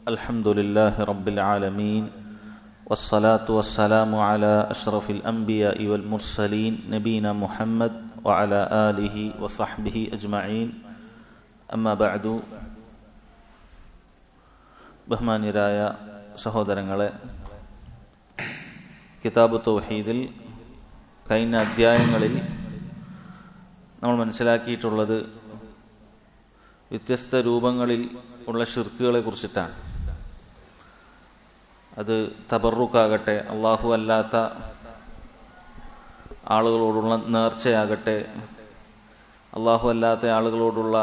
الحمد لله رب العالمين والصلاة والسلام على أشرف الأنبياء والمرسلين نبينا محمد وعلى آله وصحبه أجمعين أما بعد ബഹ്മാന്യരായ സഹോദരങ്ങളെ കിതാബ് തൗഹീദിൽ കഴിഞ്ഞ അധ്യായങ്ങളിൽ നമ്മൾ മനസ്സിലാക്കിയിട്ടുള്ളത് വ്യത്യസ്ത രൂപങ്ങളിൽ ഉള്ള ഷിർക്കുകളെ കുറിച്ചിട്ടാണ് അത് തബറുക്കാകട്ടെ അള്ളാഹു അല്ലാത്ത ആളുകളോടുള്ള നേർച്ചയാകട്ടെ അള്ളാഹു അല്ലാത്ത ആളുകളോടുള്ള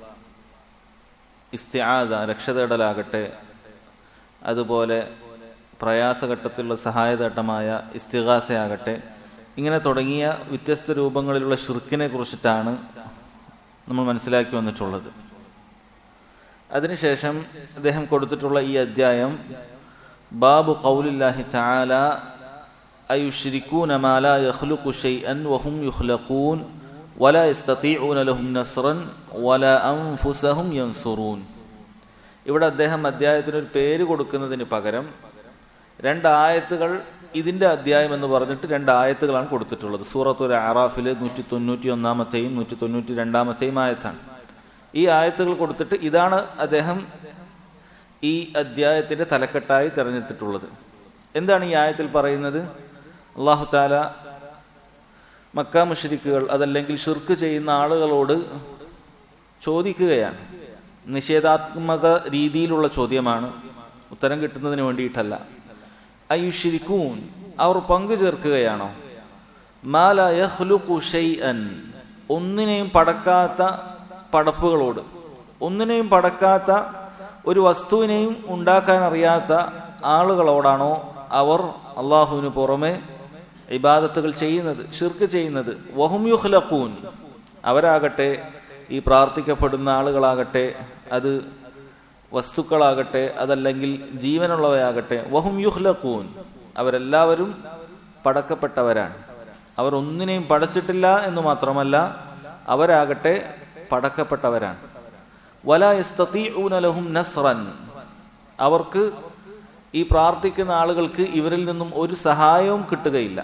ഇസ്തിയാദ രക്ഷതേടലാകട്ടെ അതുപോലെ പ്രയാസഘട്ടത്തിലുള്ള സഹായതട്ടമായ ഇസ്തിഹാസയാകട്ടെ ഇങ്ങനെ തുടങ്ങിയ വ്യത്യസ്ത രൂപങ്ങളിലുള്ള ഷിർക്കിനെ കുറിച്ചിട്ടാണ് നമ്മൾ മനസ്സിലാക്കി വന്നിട്ടുള്ളത് അതിനുശേഷം അദ്ദേഹം കൊടുത്തിട്ടുള്ള ഈ അധ്യായം ബാബു ഖൗലില്ലാഹി തആല അയുശ്രികൂന മാ ലാ യഖ്ലുഖു ഷൈഅൻ വഹും യുഖ്ലഖൂൻ വലാ യസ്തതീഊന ലഹും നസ്റൻ വലാ അൻഫുസഹും യൻസുറൂൻ ഇവിടെ അദ്ദേഹം അധ്യായത്തിന് ഒരു പേര് കൊടുക്കുന്നതിന് പകരം രണ്ട് ആയത്തുകൾ ഇതിന്റെ അധ്യായം എന്ന് പറഞ്ഞിട്ട് രണ്ട് ആയത്തുകളാണ് കൊടുത്തിട്ടുള്ളത് സൂറത്തുൽ അറാഫില് നൂറ്റി തൊണ്ണൂറ്റി ഒന്നാമത്തെയും നൂറ്റി തൊണ്ണൂറ്റി രണ്ടാമത്തെയും ആയത്താണ് ഈ ആയത്തുകൾ കൊടുത്തിട്ട് ഇതാണ് അദ്ദേഹം ഈ അധ്യായത്തിന്റെ തലക്കെട്ടായി തെരഞ്ഞെടുത്തിട്ടുള്ളത് എന്താണ് ഈ ആയത്തിൽ പറയുന്നത് അള്ളാഹു താല മക്ക മുഷരിക്കുകൾ അതല്ലെങ്കിൽ ഷിർക്ക് ചെയ്യുന്ന ആളുകളോട് ചോദിക്കുകയാണ് നിഷേധാത്മക രീതിയിലുള്ള ചോദ്യമാണ് ഉത്തരം കിട്ടുന്നതിന് വേണ്ടിയിട്ടല്ല അയുഷിരിക്കൂൻ അവർ പങ്കു ചേർക്കുകയാണോ മാല യഹ്ലുഖു ഷൈഅൻ ഒന്നിനെയും പടക്കാത്ത പടപ്പുകളോട് ഒന്നിനെയും പടക്കാത്ത ഒരു വസ്തുവിനെയും ഉണ്ടാക്കാൻ അറിയാത്ത ആളുകളോടാണോ അവർ അള്ളാഹുവിന് പുറമെ ഇബാദത്തുകൾ ചെയ്യുന്നത് ഷിർക്ക് ചെയ്യുന്നത് വഹും യുഹ്ലഖൂൻ അവരാകട്ടെ ഈ പ്രാർത്ഥിക്കപ്പെടുന്ന ആളുകളാകട്ടെ അത് വസ്തുക്കളാകട്ടെ അതല്ലെങ്കിൽ ജീവനുള്ളവയാകട്ടെ വഹും യുഹ്ലഖൂൻ അവരെല്ലാവരും പടക്കപ്പെട്ടവരാണ് അവർ ഒന്നിനെയും പടച്ചിട്ടില്ല എന്ന് മാത്രമല്ല അവരാകട്ടെ പടക്കപ്പെട്ടവരാണ് വലഹും നസ്റൻ അവർക്ക് ഈ പ്രാർത്ഥിക്കുന്ന ആളുകൾക്ക് ഇവരിൽ നിന്നും ഒരു സഹായവും കിട്ടുകയില്ല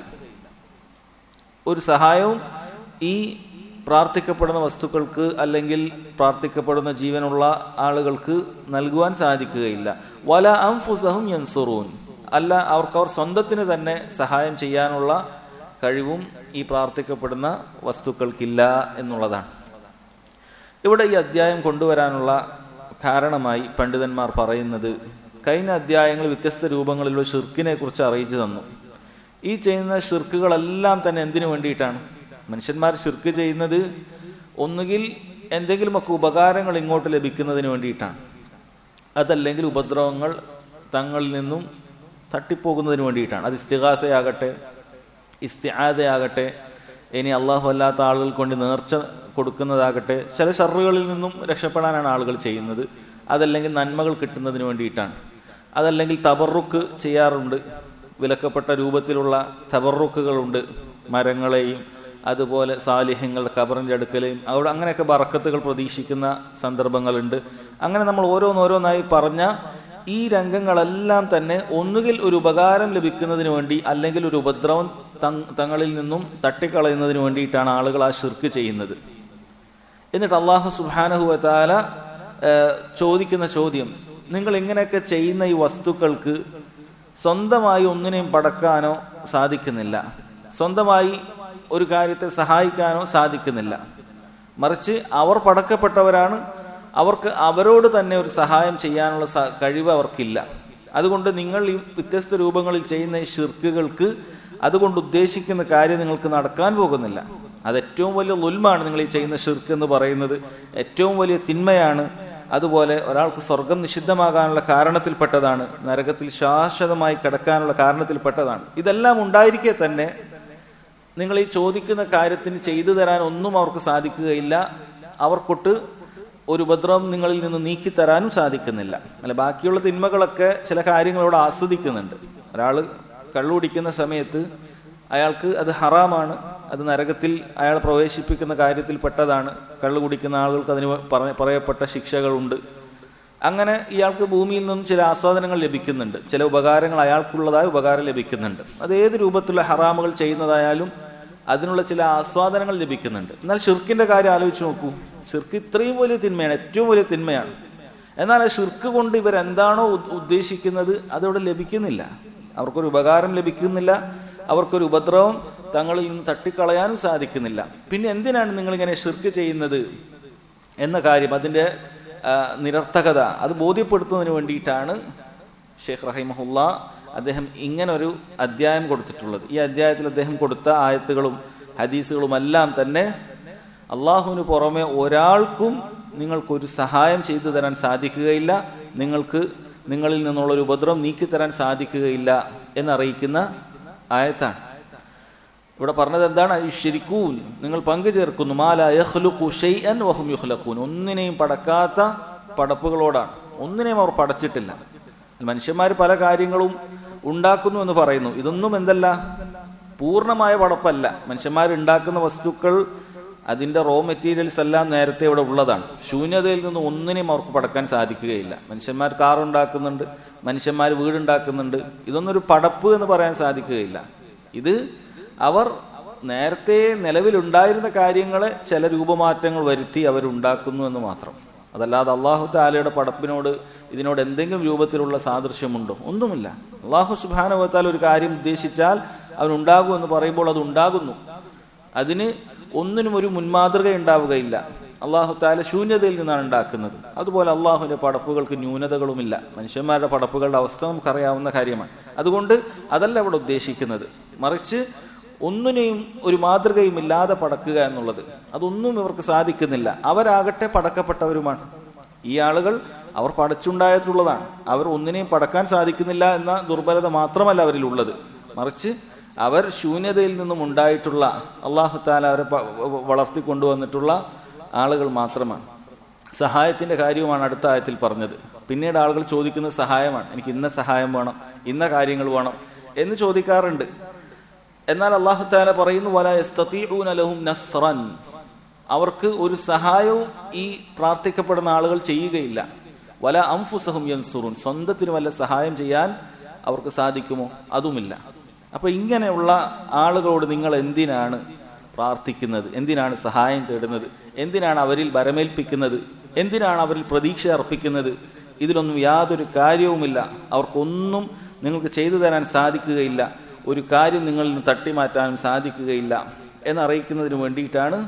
ഒരു സഹായവും ഈ പ്രാർത്ഥിക്കപ്പെടുന്ന വസ്തുക്കൾക്ക് അല്ലെങ്കിൽ പ്രാർത്ഥിക്കപ്പെടുന്ന ജീവനുള്ള ആളുകൾക്ക് നൽകുവാൻ സാധിക്കുകയില്ല വല അംഫുസഹും യൻസുറൂൻ അല്ല അവർക്ക് അവർ സ്വന്തത്തിന് തന്നെ സഹായം ചെയ്യാനുള്ള കഴിവും ഈ പ്രാർത്ഥിക്കപ്പെടുന്ന വസ്തുക്കൾക്കില്ല എന്നുള്ളതാണ് ഇവിടെ ഈ അധ്യായം കൊണ്ടുവരാനുള്ള കാരണമായി പണ്ഡിതന്മാർ പറയുന്നത് കഴിഞ്ഞ അധ്യായങ്ങൾ വ്യത്യസ്ത രൂപങ്ങളിലുള്ള ഷിർക്കിനെ കുറിച്ച് അറിയിച്ചു തന്നു ഈ ചെയ്യുന്ന ഷിർക്കുകളെല്ലാം തന്നെ എന്തിനു വേണ്ടിയിട്ടാണ് മനുഷ്യന്മാർ ഷിർക്ക് ചെയ്യുന്നത് ഒന്നുകിൽ എന്തെങ്കിലുമൊക്കെ ഉപകാരങ്ങൾ ഇങ്ങോട്ട് ലഭിക്കുന്നതിന് വേണ്ടിയിട്ടാണ് അതല്ലെങ്കിൽ ഉപദ്രവങ്ങൾ തങ്ങളിൽ നിന്നും തട്ടിപ്പോകുന്നതിന് വേണ്ടിയിട്ടാണ് അത് ഇസ്തിഹാസയാകട്ടെ ഇസ്തിയാദയാകട്ടെ ഇനി അള്ളാഹു അല്ലാത്ത ആളുകൾ കൊണ്ട് നേർച്ച കൊടുക്കുന്നതാകട്ടെ ചില ഷറുകളിൽ നിന്നും രക്ഷപ്പെടാനാണ് ആളുകൾ ചെയ്യുന്നത് അതല്ലെങ്കിൽ നന്മകൾ കിട്ടുന്നതിന് വേണ്ടിയിട്ടാണ് അതല്ലെങ്കിൽ തബറുക്ക് ചെയ്യാറുണ്ട് വിലക്കപ്പെട്ട രൂപത്തിലുള്ള തബറുക്കുകളുണ്ട് മരങ്ങളെയും അതുപോലെ സാലിഹ്യങ്ങളുടെ കബറിന്റെ അടുക്കലെയും അവിടെ അങ്ങനെയൊക്കെ ബറക്കത്തുകൾ പ്രതീക്ഷിക്കുന്ന സന്ദർഭങ്ങളുണ്ട് അങ്ങനെ നമ്മൾ ഓരോന്നോരോന്നായി പറഞ്ഞ ഈ രംഗങ്ങളെല്ലാം തന്നെ ഒന്നുകിൽ ഒരു ഉപകാരം ലഭിക്കുന്നതിന് വേണ്ടി അല്ലെങ്കിൽ ഒരു ഉപദ്രവം തങ്ങളിൽ നിന്നും തട്ടിക്കളയുന്നതിന് വേണ്ടിയിട്ടാണ് ആളുകൾ ആ ഷിർക്ക് ചെയ്യുന്നത് എന്നിട്ട് അള്ളാഹു സുബാനഹുവത്താല ചോദിക്കുന്ന ചോദ്യം നിങ്ങൾ ഇങ്ങനെയൊക്കെ ചെയ്യുന്ന ഈ വസ്തുക്കൾക്ക് സ്വന്തമായി ഒന്നിനെയും പടക്കാനോ സാധിക്കുന്നില്ല സ്വന്തമായി ഒരു കാര്യത്തെ സഹായിക്കാനോ സാധിക്കുന്നില്ല മറിച്ച് അവർ പടക്കപ്പെട്ടവരാണ് അവർക്ക് അവരോട് തന്നെ ഒരു സഹായം ചെയ്യാനുള്ള കഴിവ് അവർക്കില്ല അതുകൊണ്ട് നിങ്ങൾ ഈ വ്യത്യസ്ത രൂപങ്ങളിൽ ചെയ്യുന്ന ഈ ഷിർക്കുകൾക്ക് അതുകൊണ്ട് ഉദ്ദേശിക്കുന്ന കാര്യം നിങ്ങൾക്ക് നടക്കാൻ പോകുന്നില്ല അത് ഏറ്റവും വലിയ ലുൽമാണ് നിങ്ങൾ ഈ ചെയ്യുന്ന ഷിർക്ക് എന്ന് പറയുന്നത് ഏറ്റവും വലിയ തിന്മയാണ് അതുപോലെ ഒരാൾക്ക് സ്വർഗം നിഷിദ്ധമാകാനുള്ള കാരണത്തിൽപ്പെട്ടതാണ് നരകത്തിൽ ശാശ്വതമായി കിടക്കാനുള്ള കാരണത്തിൽപ്പെട്ടതാണ് ഇതെല്ലാം ഉണ്ടായിരിക്കെ തന്നെ നിങ്ങൾ ഈ ചോദിക്കുന്ന കാര്യത്തിന് ചെയ്തു തരാൻ ഒന്നും അവർക്ക് സാധിക്കുകയില്ല അവർക്കൊട്ട് ഒരു ഉപദ്രവം നിങ്ങളിൽ നിന്ന് നീക്കി തരാനും സാധിക്കുന്നില്ല അല്ല ബാക്കിയുള്ള തിന്മകളൊക്കെ ചില കാര്യങ്ങളോട് ആസ്വദിക്കുന്നുണ്ട് ഒരാൾ കള്ളുകുടിക്കുന്ന സമയത്ത് അയാൾക്ക് അത് ഹറാമാണ് അത് നരകത്തിൽ അയാൾ പ്രവേശിപ്പിക്കുന്ന കാര്യത്തിൽ പെട്ടതാണ് കള്ളു കുടിക്കുന്ന ആളുകൾക്ക് അതിന് പറയപ്പെട്ട ശിക്ഷകളുണ്ട് അങ്ങനെ ഇയാൾക്ക് ഭൂമിയിൽ നിന്നും ചില ആസ്വാദനങ്ങൾ ലഭിക്കുന്നുണ്ട് ചില ഉപകാരങ്ങൾ അയാൾക്കുള്ളതായ ഉപകാരം ലഭിക്കുന്നുണ്ട് അത് ഏത് രൂപത്തിലുള്ള ഹറാമുകൾ ചെയ്യുന്നതായാലും അതിനുള്ള ചില ആസ്വാദനങ്ങൾ ലഭിക്കുന്നുണ്ട് എന്നാൽ ഷിർക്കിന്റെ കാര്യം ആലോചിച്ച് നോക്കൂ ഷിർക്ക് ഇത്രയും വലിയ തിന്മയാണ് ഏറ്റവും വലിയ തിന്മയാണ് എന്നാൽ ആ ഷിർക്ക് കൊണ്ട് ഇവരെന്താണോ ഉ- ഉദ്ദേശിക്കുന്നത് അതവിടെ ലഭിക്കുന്നില്ല അവർക്കൊരു ഉപകാരം ലഭിക്കുന്നില്ല അവർക്കൊരു ഉപദ്രവം തങ്ങളിൽ നിന്ന് തട്ടിക്കളയാനും സാധിക്കുന്നില്ല പിന്നെ എന്തിനാണ് നിങ്ങൾ ഇങ്ങനെ ഷിർക്ക് ചെയ്യുന്നത് എന്ന കാര്യം അതിന്റെ ആ, നിരർത്ഥകത അത് ബോധ്യപ്പെടുത്തുന്നതിന് വേണ്ടിയിട്ടാണ് ഷെയ്ഖ് റഹിമഹുല്ല അദ്ദേഹം ഇങ്ങനൊരു അധ്യായം കൊടുത്തിട്ടുള്ളത് ഈ അധ്യായത്തിൽ അദ്ദേഹം കൊടുത്ത ആയത്തുകളും ഹദീസുകളും എല്ലാം തന്നെ അള്ളാഹുവിന് പുറമെ ഒരാൾക്കും നിങ്ങൾക്കൊരു സഹായം ചെയ്തു തരാൻ സാധിക്കുകയില്ല നിങ്ങൾക്ക് നിങ്ങളിൽ നിന്നുള്ള ഒരു ഉപദ്രവം നീക്കിത്തരാൻ സാധിക്കുകയില്ല എന്നറിയിക്കുന്ന ആയത്താണ് ഇവിടെ പറഞ്ഞത് എന്താണ് ശരിക്കൂൻ നിങ്ങൾ പങ്കു ചേർക്കുന്നു മാല യഖ്ലുഖു ഷൈഅൻ വഹും യുഖ്ലഖൂൻ ഒന്നിനെയും പടക്കാത്ത പടപ്പുകളോടാണ് ഒന്നിനെയും അവർ പടച്ചിട്ടില്ല മനുഷ്യന്മാർ പല കാര്യങ്ങളും ഉണ്ടാക്കുന്നു എന്ന് പറയുന്നു ഇതൊന്നും എന്തല്ല പൂർണ്ണമായ പടപ്പല്ല മനുഷ്യന്മാർ ഉണ്ടാക്കുന്ന വസ്തുക്കൾ അതിന്റെ റോ മെറ്റീരിയൽസ് എല്ലാം നേരത്തെ ഇവിടെ ഉള്ളതാണ് ശൂന്യതയിൽ നിന്ന് ഒന്നിനെയും അവർക്ക് പടക്കാൻ സാധിക്കുകയില്ല മനുഷ്യന്മാർ കാർ ഉണ്ടാക്കുന്നുണ്ട് മനുഷ്യന്മാർ വീടുണ്ടാക്കുന്നുണ്ട് ഇതൊന്നും ഒരു പടപ്പ് എന്ന് പറയാൻ സാധിക്കുകയില്ല ഇത് അവർ നേരത്തെ നിലവിലുണ്ടായിരുന്ന കാര്യങ്ങളെ ചില രൂപമാറ്റങ്ങൾ വരുത്തി അവരുണ്ടാക്കുന്നു എന്ന് മാത്രം അതല്ലാതെ അള്ളാഹു താലയുടെ പടപ്പിനോട് ഇതിനോട് എന്തെങ്കിലും രൂപത്തിലുള്ള സാദൃശ്യമുണ്ടോ ഒന്നുമില്ല അള്ളാഹു സുബാനുവത്താൽ ഒരു കാര്യം ഉദ്ദേശിച്ചാൽ അവനുണ്ടാകും എന്ന് പറയുമ്പോൾ അത് ഉണ്ടാകുന്നു അതിന് ഒന്നിനും ഒരു മുൻമാതൃക ഉണ്ടാവുകയില്ല അള്ളാഹു താല ശൂന്യതയിൽ നിന്നാണ് ഉണ്ടാക്കുന്നത് അതുപോലെ അള്ളാഹുവിന്റെ പടപ്പുകൾക്ക് ന്യൂനതകളുമില്ല മനുഷ്യന്മാരുടെ പടപ്പുകളുടെ അവസ്ഥ നമുക്കറിയാവുന്ന കാര്യമാണ് അതുകൊണ്ട് അതല്ല ഇവിടെ ഉദ്ദേശിക്കുന്നത് മറിച്ച് ഒന്നിനെയും ഒരു മാതൃകയും ഇല്ലാതെ പടക്കുക എന്നുള്ളത് അതൊന്നും ഇവർക്ക് സാധിക്കുന്നില്ല അവരാകട്ടെ പടക്കപ്പെട്ടവരുമാണ് ഈ ആളുകൾ അവർ പടച്ചുണ്ടായിട്ടുള്ളതാണ് അവർ ഒന്നിനെയും പടക്കാൻ സാധിക്കുന്നില്ല എന്ന ദുർബലത മാത്രമല്ല അവരിലുള്ളത് മറിച്ച് അവർ ശൂന്യതയിൽ നിന്നും ഉണ്ടായിട്ടുള്ള അള്ളാഹു താല അവരെ പ- വളർത്തിക്കൊണ്ടുവന്നിട്ടുള്ള ആളുകൾ മാത്രമാണ് സഹായത്തിന്റെ കാര്യവുമാണ് അടുത്ത ആയത്തിൽ പറഞ്ഞത് പിന്നീട് ആളുകൾ ചോദിക്കുന്നത് സഹായമാണ് എനിക്ക് ഇന്ന സഹായം വേണം ഇന്ന കാര്യങ്ങൾ വേണം എന്ന് ചോദിക്കാറുണ്ട് എന്നാൽ അള്ളാഹു താല പറയുന്നു വല യസ്തതീഊന ലഹും നസ്റൻ അവർക്ക് ഒരു സഹായവും ഈ പ്രാർത്ഥിക്കപ്പെടുന്ന ആളുകൾ ചെയ്യുകയില്ല വല അംഫുസഹും യൻസുറുൻ സ്വന്തത്തിന് വല്ല സഹായം ചെയ്യാൻ അവർക്ക് സാധിക്കുമോ അതുമില്ല അപ്പൊ ഇങ്ങനെയുള്ള ആളുകളോട് നിങ്ങൾ എന്തിനാണ് പ്രാർത്ഥിക്കുന്നത് എന്തിനാണ് സഹായം തേടുന്നത് എന്തിനാണ് അവരിൽ വരമേൽപ്പിക്കുന്നത് എന്തിനാണ് അവരിൽ പ്രതീക്ഷ അർപ്പിക്കുന്നത് ഇതിലൊന്നും യാതൊരു കാര്യവുമില്ല അവർക്കൊന്നും നിങ്ങൾക്ക് ചെയ്തു തരാൻ സാധിക്കുകയില്ല ഒരു കാര്യം നിങ്ങളിൽ നിന്ന് തട്ടിമാറ്റാനും സാധിക്കുകയില്ല എന്നറിയിക്കുന്നതിന് വേണ്ടിയിട്ടാണ്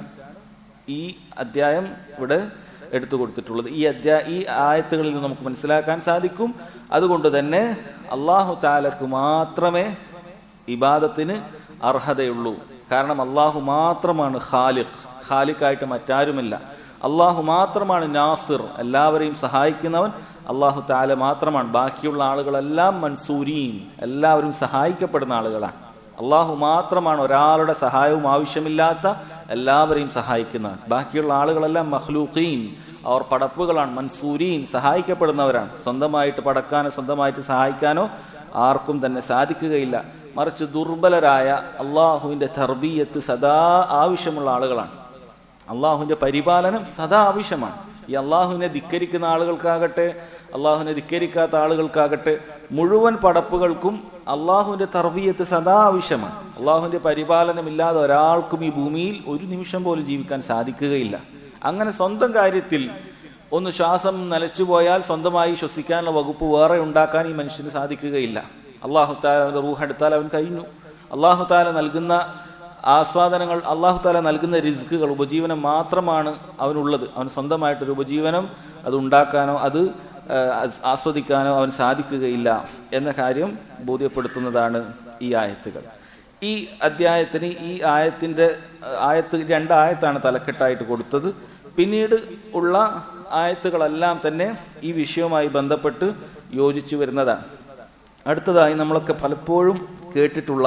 ഈ അധ്യായം ഇവിടെ എടുത്തു കൊടുത്തിട്ടുള്ളത് ഈ അധ്യായ ഈ ആയത്തുകളിൽ നിന്ന് നമുക്ക് മനസ്സിലാക്കാൻ സാധിക്കും അതുകൊണ്ട് തന്നെ അള്ളാഹു താലക്ക് മാത്രമേ ഇബാദത്തിന് അർഹതയുള്ളൂ കാരണം അള്ളാഹു മാത്രമാണ് ഖാലിഖ് ഖാലിഖായിട്ട് മറ്റാരുമില്ല അള്ളാഹു മാത്രമാണ് നാസിർ എല്ലാവരെയും സഹായിക്കുന്നവൻ അള്ളാഹു താല മാത്രമാണ് ബാക്കിയുള്ള ആളുകളെല്ലാം മൻസൂരീൻ എല്ലാവരും സഹായിക്കപ്പെടുന്ന ആളുകളാണ് അള്ളാഹു മാത്രമാണ് ഒരാളുടെ സഹായവും ആവശ്യമില്ലാത്ത എല്ലാവരെയും സഹായിക്കുന്നവൻ ബാക്കിയുള്ള ആളുകളെല്ലാം മഹ്ലൂഖീൻ അവർ പടപ്പുകളാണ് മൻസൂരീൻ സഹായിക്കപ്പെടുന്നവരാണ് സ്വന്തമായിട്ട് പടക്കാനോ സ്വന്തമായിട്ട് സഹായിക്കാനോ ആർക്കും തന്നെ സാധിക്കുകയില്ല മറിച്ച് ദുർബലരായ അള്ളാഹുവിന്റെ തർബീയത്ത് സദാ ആവശ്യമുള്ള ആളുകളാണ് അള്ളാഹുവിന്റെ പരിപാലനം സദാ ആവശ്യമാണ് ഈ അള്ളാഹുവിനെ ധിക്കരിക്കുന്ന ആളുകൾക്കാകട്ടെ അള്ളാഹുവിനെ ധിക്കരിക്കാത്ത ആളുകൾക്കാകട്ടെ മുഴുവൻ പടപ്പുകൾക്കും അള്ളാഹുവിന്റെ തർബീയത്ത് സദാ ആവശ്യമാണ് അള്ളാഹുവിന്റെ പരിപാലനം ഇല്ലാതെ ഒരാൾക്കും ഈ ഭൂമിയിൽ ഒരു നിമിഷം പോലും ജീവിക്കാൻ സാധിക്കുകയില്ല അങ്ങനെ സ്വന്തം കാര്യത്തിൽ ഒന്ന് ശ്വാസം നിലച്ചുപോയാൽ സ്വന്തമായി ശ്വസിക്കാനുള്ള വകുപ്പ് വേറെ ഉണ്ടാക്കാൻ ഈ മനുഷ്യന് സാധിക്കുകയില്ല അള്ളാഹു താല അവന്റെ റൂഹ് എടുത്താൽ അവൻ കഴിഞ്ഞു അള്ളാഹു താല നൽകുന്ന ആസ്വാദനങ്ങൾ അള്ളാഹു താല നൽകുന്ന റിസ്കുകൾ ഉപജീവനം മാത്രമാണ് അവനുള്ളത് അവൻ സ്വന്തമായിട്ടൊരു ഉപജീവനം അത് ഉണ്ടാക്കാനോ അത് ആ, ആസ്വദിക്കാനോ അവൻ സാധിക്കുകയില്ല എന്ന കാര്യം ബോധ്യപ്പെടുത്തുന്നതാണ് ഈ ആയത്തുകൾ ഈ അധ്യായത്തിന് ഈ ആയത്തിന്റെ ആയത്ത് രണ്ട് ആയത്താണ് തലക്കെട്ടായിട്ട് കൊടുത്തത് പിന്നീട് ഉള്ള ആയത്തുകളെല്ലാം തന്നെ ഈ വിഷയവുമായി ബന്ധപ്പെട്ട് യോജിച്ചു വരുന്നതാണ് അടുത്തതായി നമ്മളൊക്കെ പലപ്പോഴും കേട്ടിട്ടുള്ള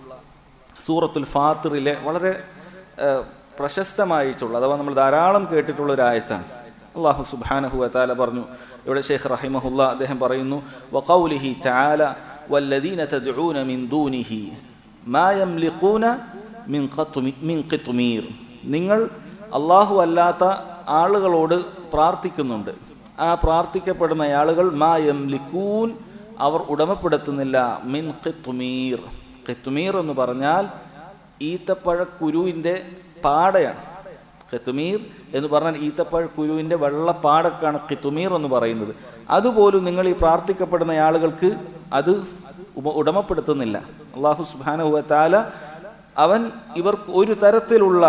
സൂറത്തുൽ ഫാത്തിറിലെ വളരെ ഏഹ്, പ്രശസ്തമായിട്ടുള്ള അഥവാ നമ്മൾ ധാരാളം കേട്ടിട്ടുള്ള ഒരു ആയത്താണ് അള്ളാഹു സുബ്ഹാനഹു വതാല പറഞ്ഞു ഇവിടെ ഷെയ്ഖ് റഹിമഹുല്ല അദ്ദേഹം പറയുന്നു വഖൗലിഹി തആല വല്ലദീന തദ്ഊന മിൻ ദൂനിഹി മാ യംലിഖൂന മിൻ ഖത്മി മിൻ ഖിത്മീർ നിങ്ങൾ അള്ളാഹു അല്ലാത്ത ആളുകളോട് പ്രാർത്ഥിക്കുന്നുണ്ട് ആ പ്രാർത്ഥിക്കപ്പെടുന്ന ആളുകൾ മാ യംലിക്കൂൻ അവർ ഉടമപ്പെടുത്തുന്നില്ല മിൻ ഖിത്മീർ ഖിത്മീർ എന്ന് പറഞ്ഞാൽ ഈത്തപ്പഴ കുരുവിന്റെ പാടയാണ് ഖിത്തുമീർ എന്ന് പറഞ്ഞാൽ ഈത്തപ്പഴ കുരുവിന്റെ വെള്ളപ്പാടക്കാണ് ഖിത്തുമീർ എന്ന് പറയുന്നത് അതുപോലും നിങ്ങൾ ഈ പ്രാർത്ഥിക്കപ്പെടുന്ന ആളുകൾക്ക് അത് ഉപ- ഉടമപ്പെടുത്തുന്നില്ല അള്ളാഹു സുബാനുവത്താല അവൻ ഇവർക്ക് ഒരു തരത്തിലുള്ള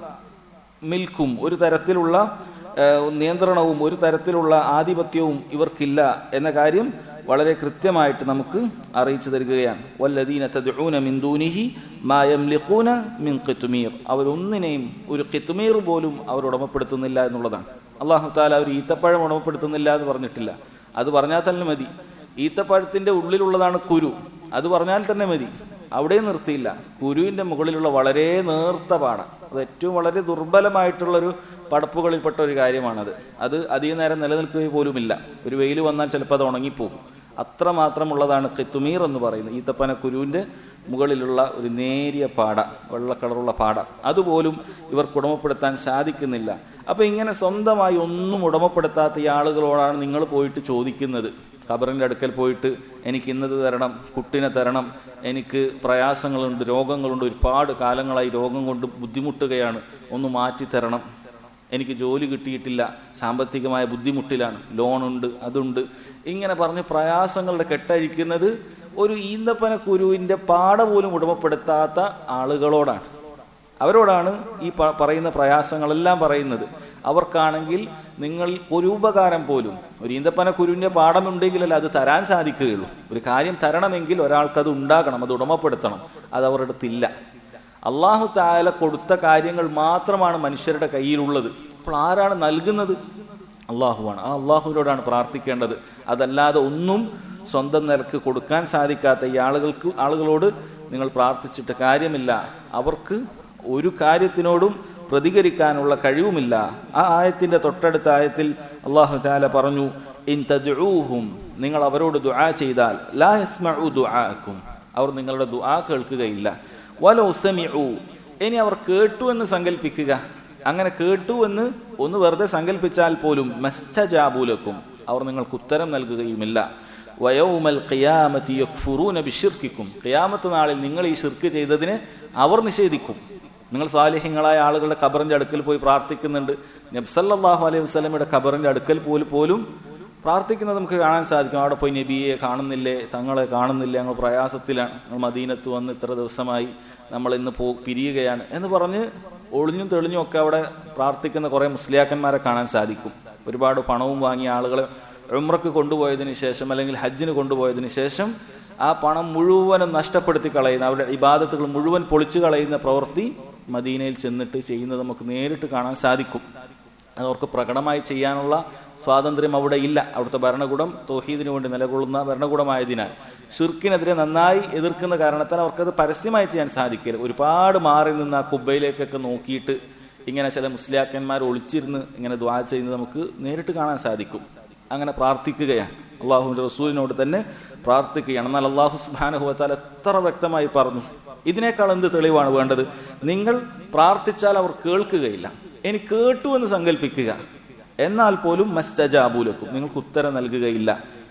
മിൽക്കും ഒരു തരത്തിലുള്ള ഏഹ്, നിയന്ത്രണവും ഒരു തരത്തിലുള്ള ആധിപത്യവും ഇവർക്കില്ല എന്ന കാര്യം വളരെ കൃത്യമായിട്ട് നമുക്ക് അറിയിച്ചു തരികയാണ് വല്ലദീന തദ്ഊന മിൻ ദൂനിഹി മാ യംലിഖൂന മിൻ ഖിത്മീർ അവരൊന്നിനെയും ഒരു ഖിത്മീർ പോലും അവർ ഉടമപ്പെടുത്തുന്നില്ല എന്നുള്ളതാണ് അള്ളാഹു താല അവർ ഈത്തപ്പഴം ഉടമപ്പെടുത്തുന്നില്ല എന്ന് പറഞ്ഞിട്ടില്ല അത് പറഞ്ഞാൽ തന്നെ മതി ഈത്തപ്പഴത്തിന്റെ ഉള്ളിലുള്ളതാണ് കുരു അത് പറഞ്ഞാൽ തന്നെ മതി അവിടെ നിർത്തിയില്ല കുരുവിന്റെ മുകളിലുള്ള വളരെ നേർത്ത പാട അത് ഏറ്റവും വളരെ ദുർബലമായിട്ടുള്ളൊരു പടപ്പുകളിൽപ്പെട്ട ഒരു കാര്യമാണത് അത് അധികം നേരം നിലനിൽക്കുക പോലുമില്ല ഒരു വെയിൽ വന്നാൽ ചിലപ്പോൾ അത് ഉണങ്ങിപ്പോകും അത്രമാത്രമുള്ളതാണ് ഖിത്തുമീർ എന്ന് പറയുന്നത് ഈത്തപ്പന കുരുവിന്റെ മുകളിലുള്ള ഒരു നേരിയ പാട വെള്ള കളറുള്ള പാട അതുപോലും ഇവർക്ക് ഉടമപ്പെടുത്താൻ സാധിക്കുന്നില്ല അപ്പൊ ഇങ്ങനെ സ്വന്തമായി ഒന്നും ഉടമപ്പെടുത്താത്ത ഈ ആളുകളോടാണ് നിങ്ങൾ പോയിട്ട് ചോദിക്കുന്നത് ഖബറിന്റെ അടുക്കൽ പോയിട്ട് എനിക്ക് ഇന്നത് തരണം കുട്ടിനെ തരണം എനിക്ക് പ്രയാസങ്ങളുണ്ട് രോഗങ്ങളുണ്ട് ഒരുപാട് കാലങ്ങളായി രോഗം കൊണ്ട് ബുദ്ധിമുട്ടുകയാണ് ഒന്ന് മാറ്റി തരണം എനിക്ക് ജോലി കിട്ടിയിട്ടില്ല സാമ്പത്തികമായ ബുദ്ധിമുട്ടിലാണ് ലോണുണ്ട് അതുണ്ട് ഇങ്ങനെ പറഞ്ഞ് പ്രയാസങ്ങളുടെ കെട്ടഴിക്കുന്നത് ഒരു ഈന്തപ്പന കുരുവിന്റെ പാട പോലും ഉടമപ്പെടുത്താത്ത ആളുകളോടാണ് അവരോടാണ് ഈ പ- പറയുന്ന പ്രയാസങ്ങളെല്ലാം പറയുന്നത് അവർക്കാണെങ്കിൽ നിങ്ങൾ ഒരു ഉപകാരം പോലും ഒരു ഈന്തപ്പന കുരുവിന്റെ പാഠമുണ്ടെങ്കിലല്ല അത് തരാൻ സാധിക്കുകയുള്ളൂ ഒരു കാര്യം തരണമെങ്കിൽ ഒരാൾക്ക് അത് ഉണ്ടാകണം അത് ഉടമപ്പെടുത്തണം അത് അവരുടെ അടുത്തില്ല അള്ളാഹു താല കൊടുത്ത കാര്യങ്ങൾ മാത്രമാണ് മനുഷ്യരുടെ കയ്യിലുള്ളത് അപ്പോൾ ആരാണ് നൽകുന്നത് അള്ളാഹുവാണ് ആ അള്ളാഹുവിനോടാണ് പ്രാർത്ഥിക്കേണ്ടത് അതല്ലാതെ ഒന്നും സ്വന്തം നിലക്ക് കൊടുക്കാൻ സാധിക്കാത്ത ഈ ആളുകൾക്ക് ആളുകളോട് നിങ്ങൾ പ്രാർത്ഥിച്ചിട്ട് കാര്യമില്ല അവർക്ക് ഒരു കാര്യത്തിനോടും പ്രതികരിക്കാനുള്ള കഴിവുമില്ല ആ ആയത്തിന്റെ തൊട്ടടുത്ത ആയത്തിൽ അള്ളാഹു താല പറഞ്ഞു ഇൻ തദ്ഊഹും നിങ്ങൾ അവരോട് ദുആ ചെയ്താൽ ലാ യസ്മഉ ദുആക്കും അവർ നിങ്ങളുടെ ദുആ കേൾക്കുകയില്ല വലൗ സമിഉ ഇനി അവർ കേട്ടു എന്ന് സങ്കല്പിക്കുക അങ്ങനെ കേട്ടു എന്ന് ഒന്ന് വെറുതെ സങ്കല്പിച്ചാൽ പോലും മസ്തജാബൂലക്കും അവർ നിങ്ങൾക്ക് ഉത്തരം നൽകുകയുമില്ല വയൗമൽ ഖിയാമത്തി യക്ഫുറൂന ബിശിർക്കിക്കും ഖിയാമത്ത് നാളിൽ നിങ്ങൾ ഈ ഷിർക്ക് ചെയ്തതിന് അവർ നിഷേധിക്കും നിങ്ങൾ സാലിഹ്യങ്ങളായ ആളുകളുടെ ഖബറിന്റെ അടുക്കൽ പോയി പ്രാർത്ഥിക്കുന്നുണ്ട് നബ്സല്ലാഹു അലൈഹി വസ്ലമിയുടെ ഖബറിന്റെ അടുക്കൽ പോലും പോലും പ്രാർത്ഥിക്കുന്നത് നമുക്ക് കാണാൻ സാധിക്കും അവിടെ പോയി നബിയെ കാണുന്നില്ലേ തങ്ങളെ കാണുന്നില്ലേ ഞങ്ങൾ പ്രയാസത്തിലാണ് ഞങ്ങൾ മദീനത്ത് വന്ന് ഇത്ര ദിവസമായി നമ്മൾ ഇന്ന് പോ പിരിയുകയാണ് എന്ന് പറഞ്ഞ് ഒളിഞ്ഞും തെളിഞ്ഞും ഒക്കെ അവിടെ പ്രാർത്ഥിക്കുന്ന കുറെ മുസ്ലിയാക്കന്മാരെ കാണാൻ സാധിക്കും ഒരുപാട് പണവും വാങ്ങിയ ആളുകളെ ഉമ്രക്ക് കൊണ്ടുപോയതിന് ശേഷം അല്ലെങ്കിൽ ഹജ്ജിന് കൊണ്ടുപോയതിന് ശേഷം ആ പണം മുഴുവനും നഷ്ടപ്പെടുത്തി കളയുന്ന അവരുടെ ഇബാദത്തുകൾ മുഴുവൻ പൊളിച്ചു കളയുന്ന പ്രവൃത്തി മദീനയിൽ ചെന്നിട്ട് ചെയ്യുന്നത് നമുക്ക് നേരിട്ട് കാണാൻ സാധിക്കും അത് അവർക്ക് പ്രകടമായി ചെയ്യാനുള്ള സ്വാതന്ത്ര്യം അവിടെ ഇല്ല അവിടുത്തെ ഭരണകൂടം തോഹീദിന് വേണ്ടി നിലകൊള്ളുന്ന ഭരണകൂടമായതിനാൽ ഷിർക്കിനെതിരെ നന്നായി എതിർക്കുന്ന കാരണത്താൽ അവർക്കത് പരസ്യമായി ചെയ്യാൻ സാധിക്കില്ല ഒരുപാട് മാറി നിന്ന് ആ കുബ്ബയിലേക്കൊക്കെ നോക്കിയിട്ട് ഇങ്ങനെ ചില മുസ്ലിയാക്കന്മാർ ഒളിച്ചിരുന്ന് ഇങ്ങനെ ദ്വാ ചെയ്യുന്നത് നമുക്ക് നേരിട്ട് കാണാൻ സാധിക്കും അങ്ങനെ പ്രാർത്ഥിക്കുകയാണ് അള്ളാഹുവിന്റെ റസൂലിനോട് തന്നെ പ്രാർത്ഥിക്കുകയാണ് എന്നാൽ അള്ളാഹു സുബാനഹുവത്താൽ എത്ര വ്യക്തമായി പറഞ്ഞു ഇതിനേക്കാൾ എന്ത് തെളിവാണ് വേണ്ടത് നിങ്ങൾ പ്രാർത്ഥിച്ചാൽ അവർ കേൾക്കുകയില്ല ഇനി കേട്ടു എന്ന് സങ്കല്പിക്കുക എന്നാൽ പോലും മസ്തജാബൂലക്കും നിങ്ങൾക്ക് ഉത്തരം നൽകുകയില്ല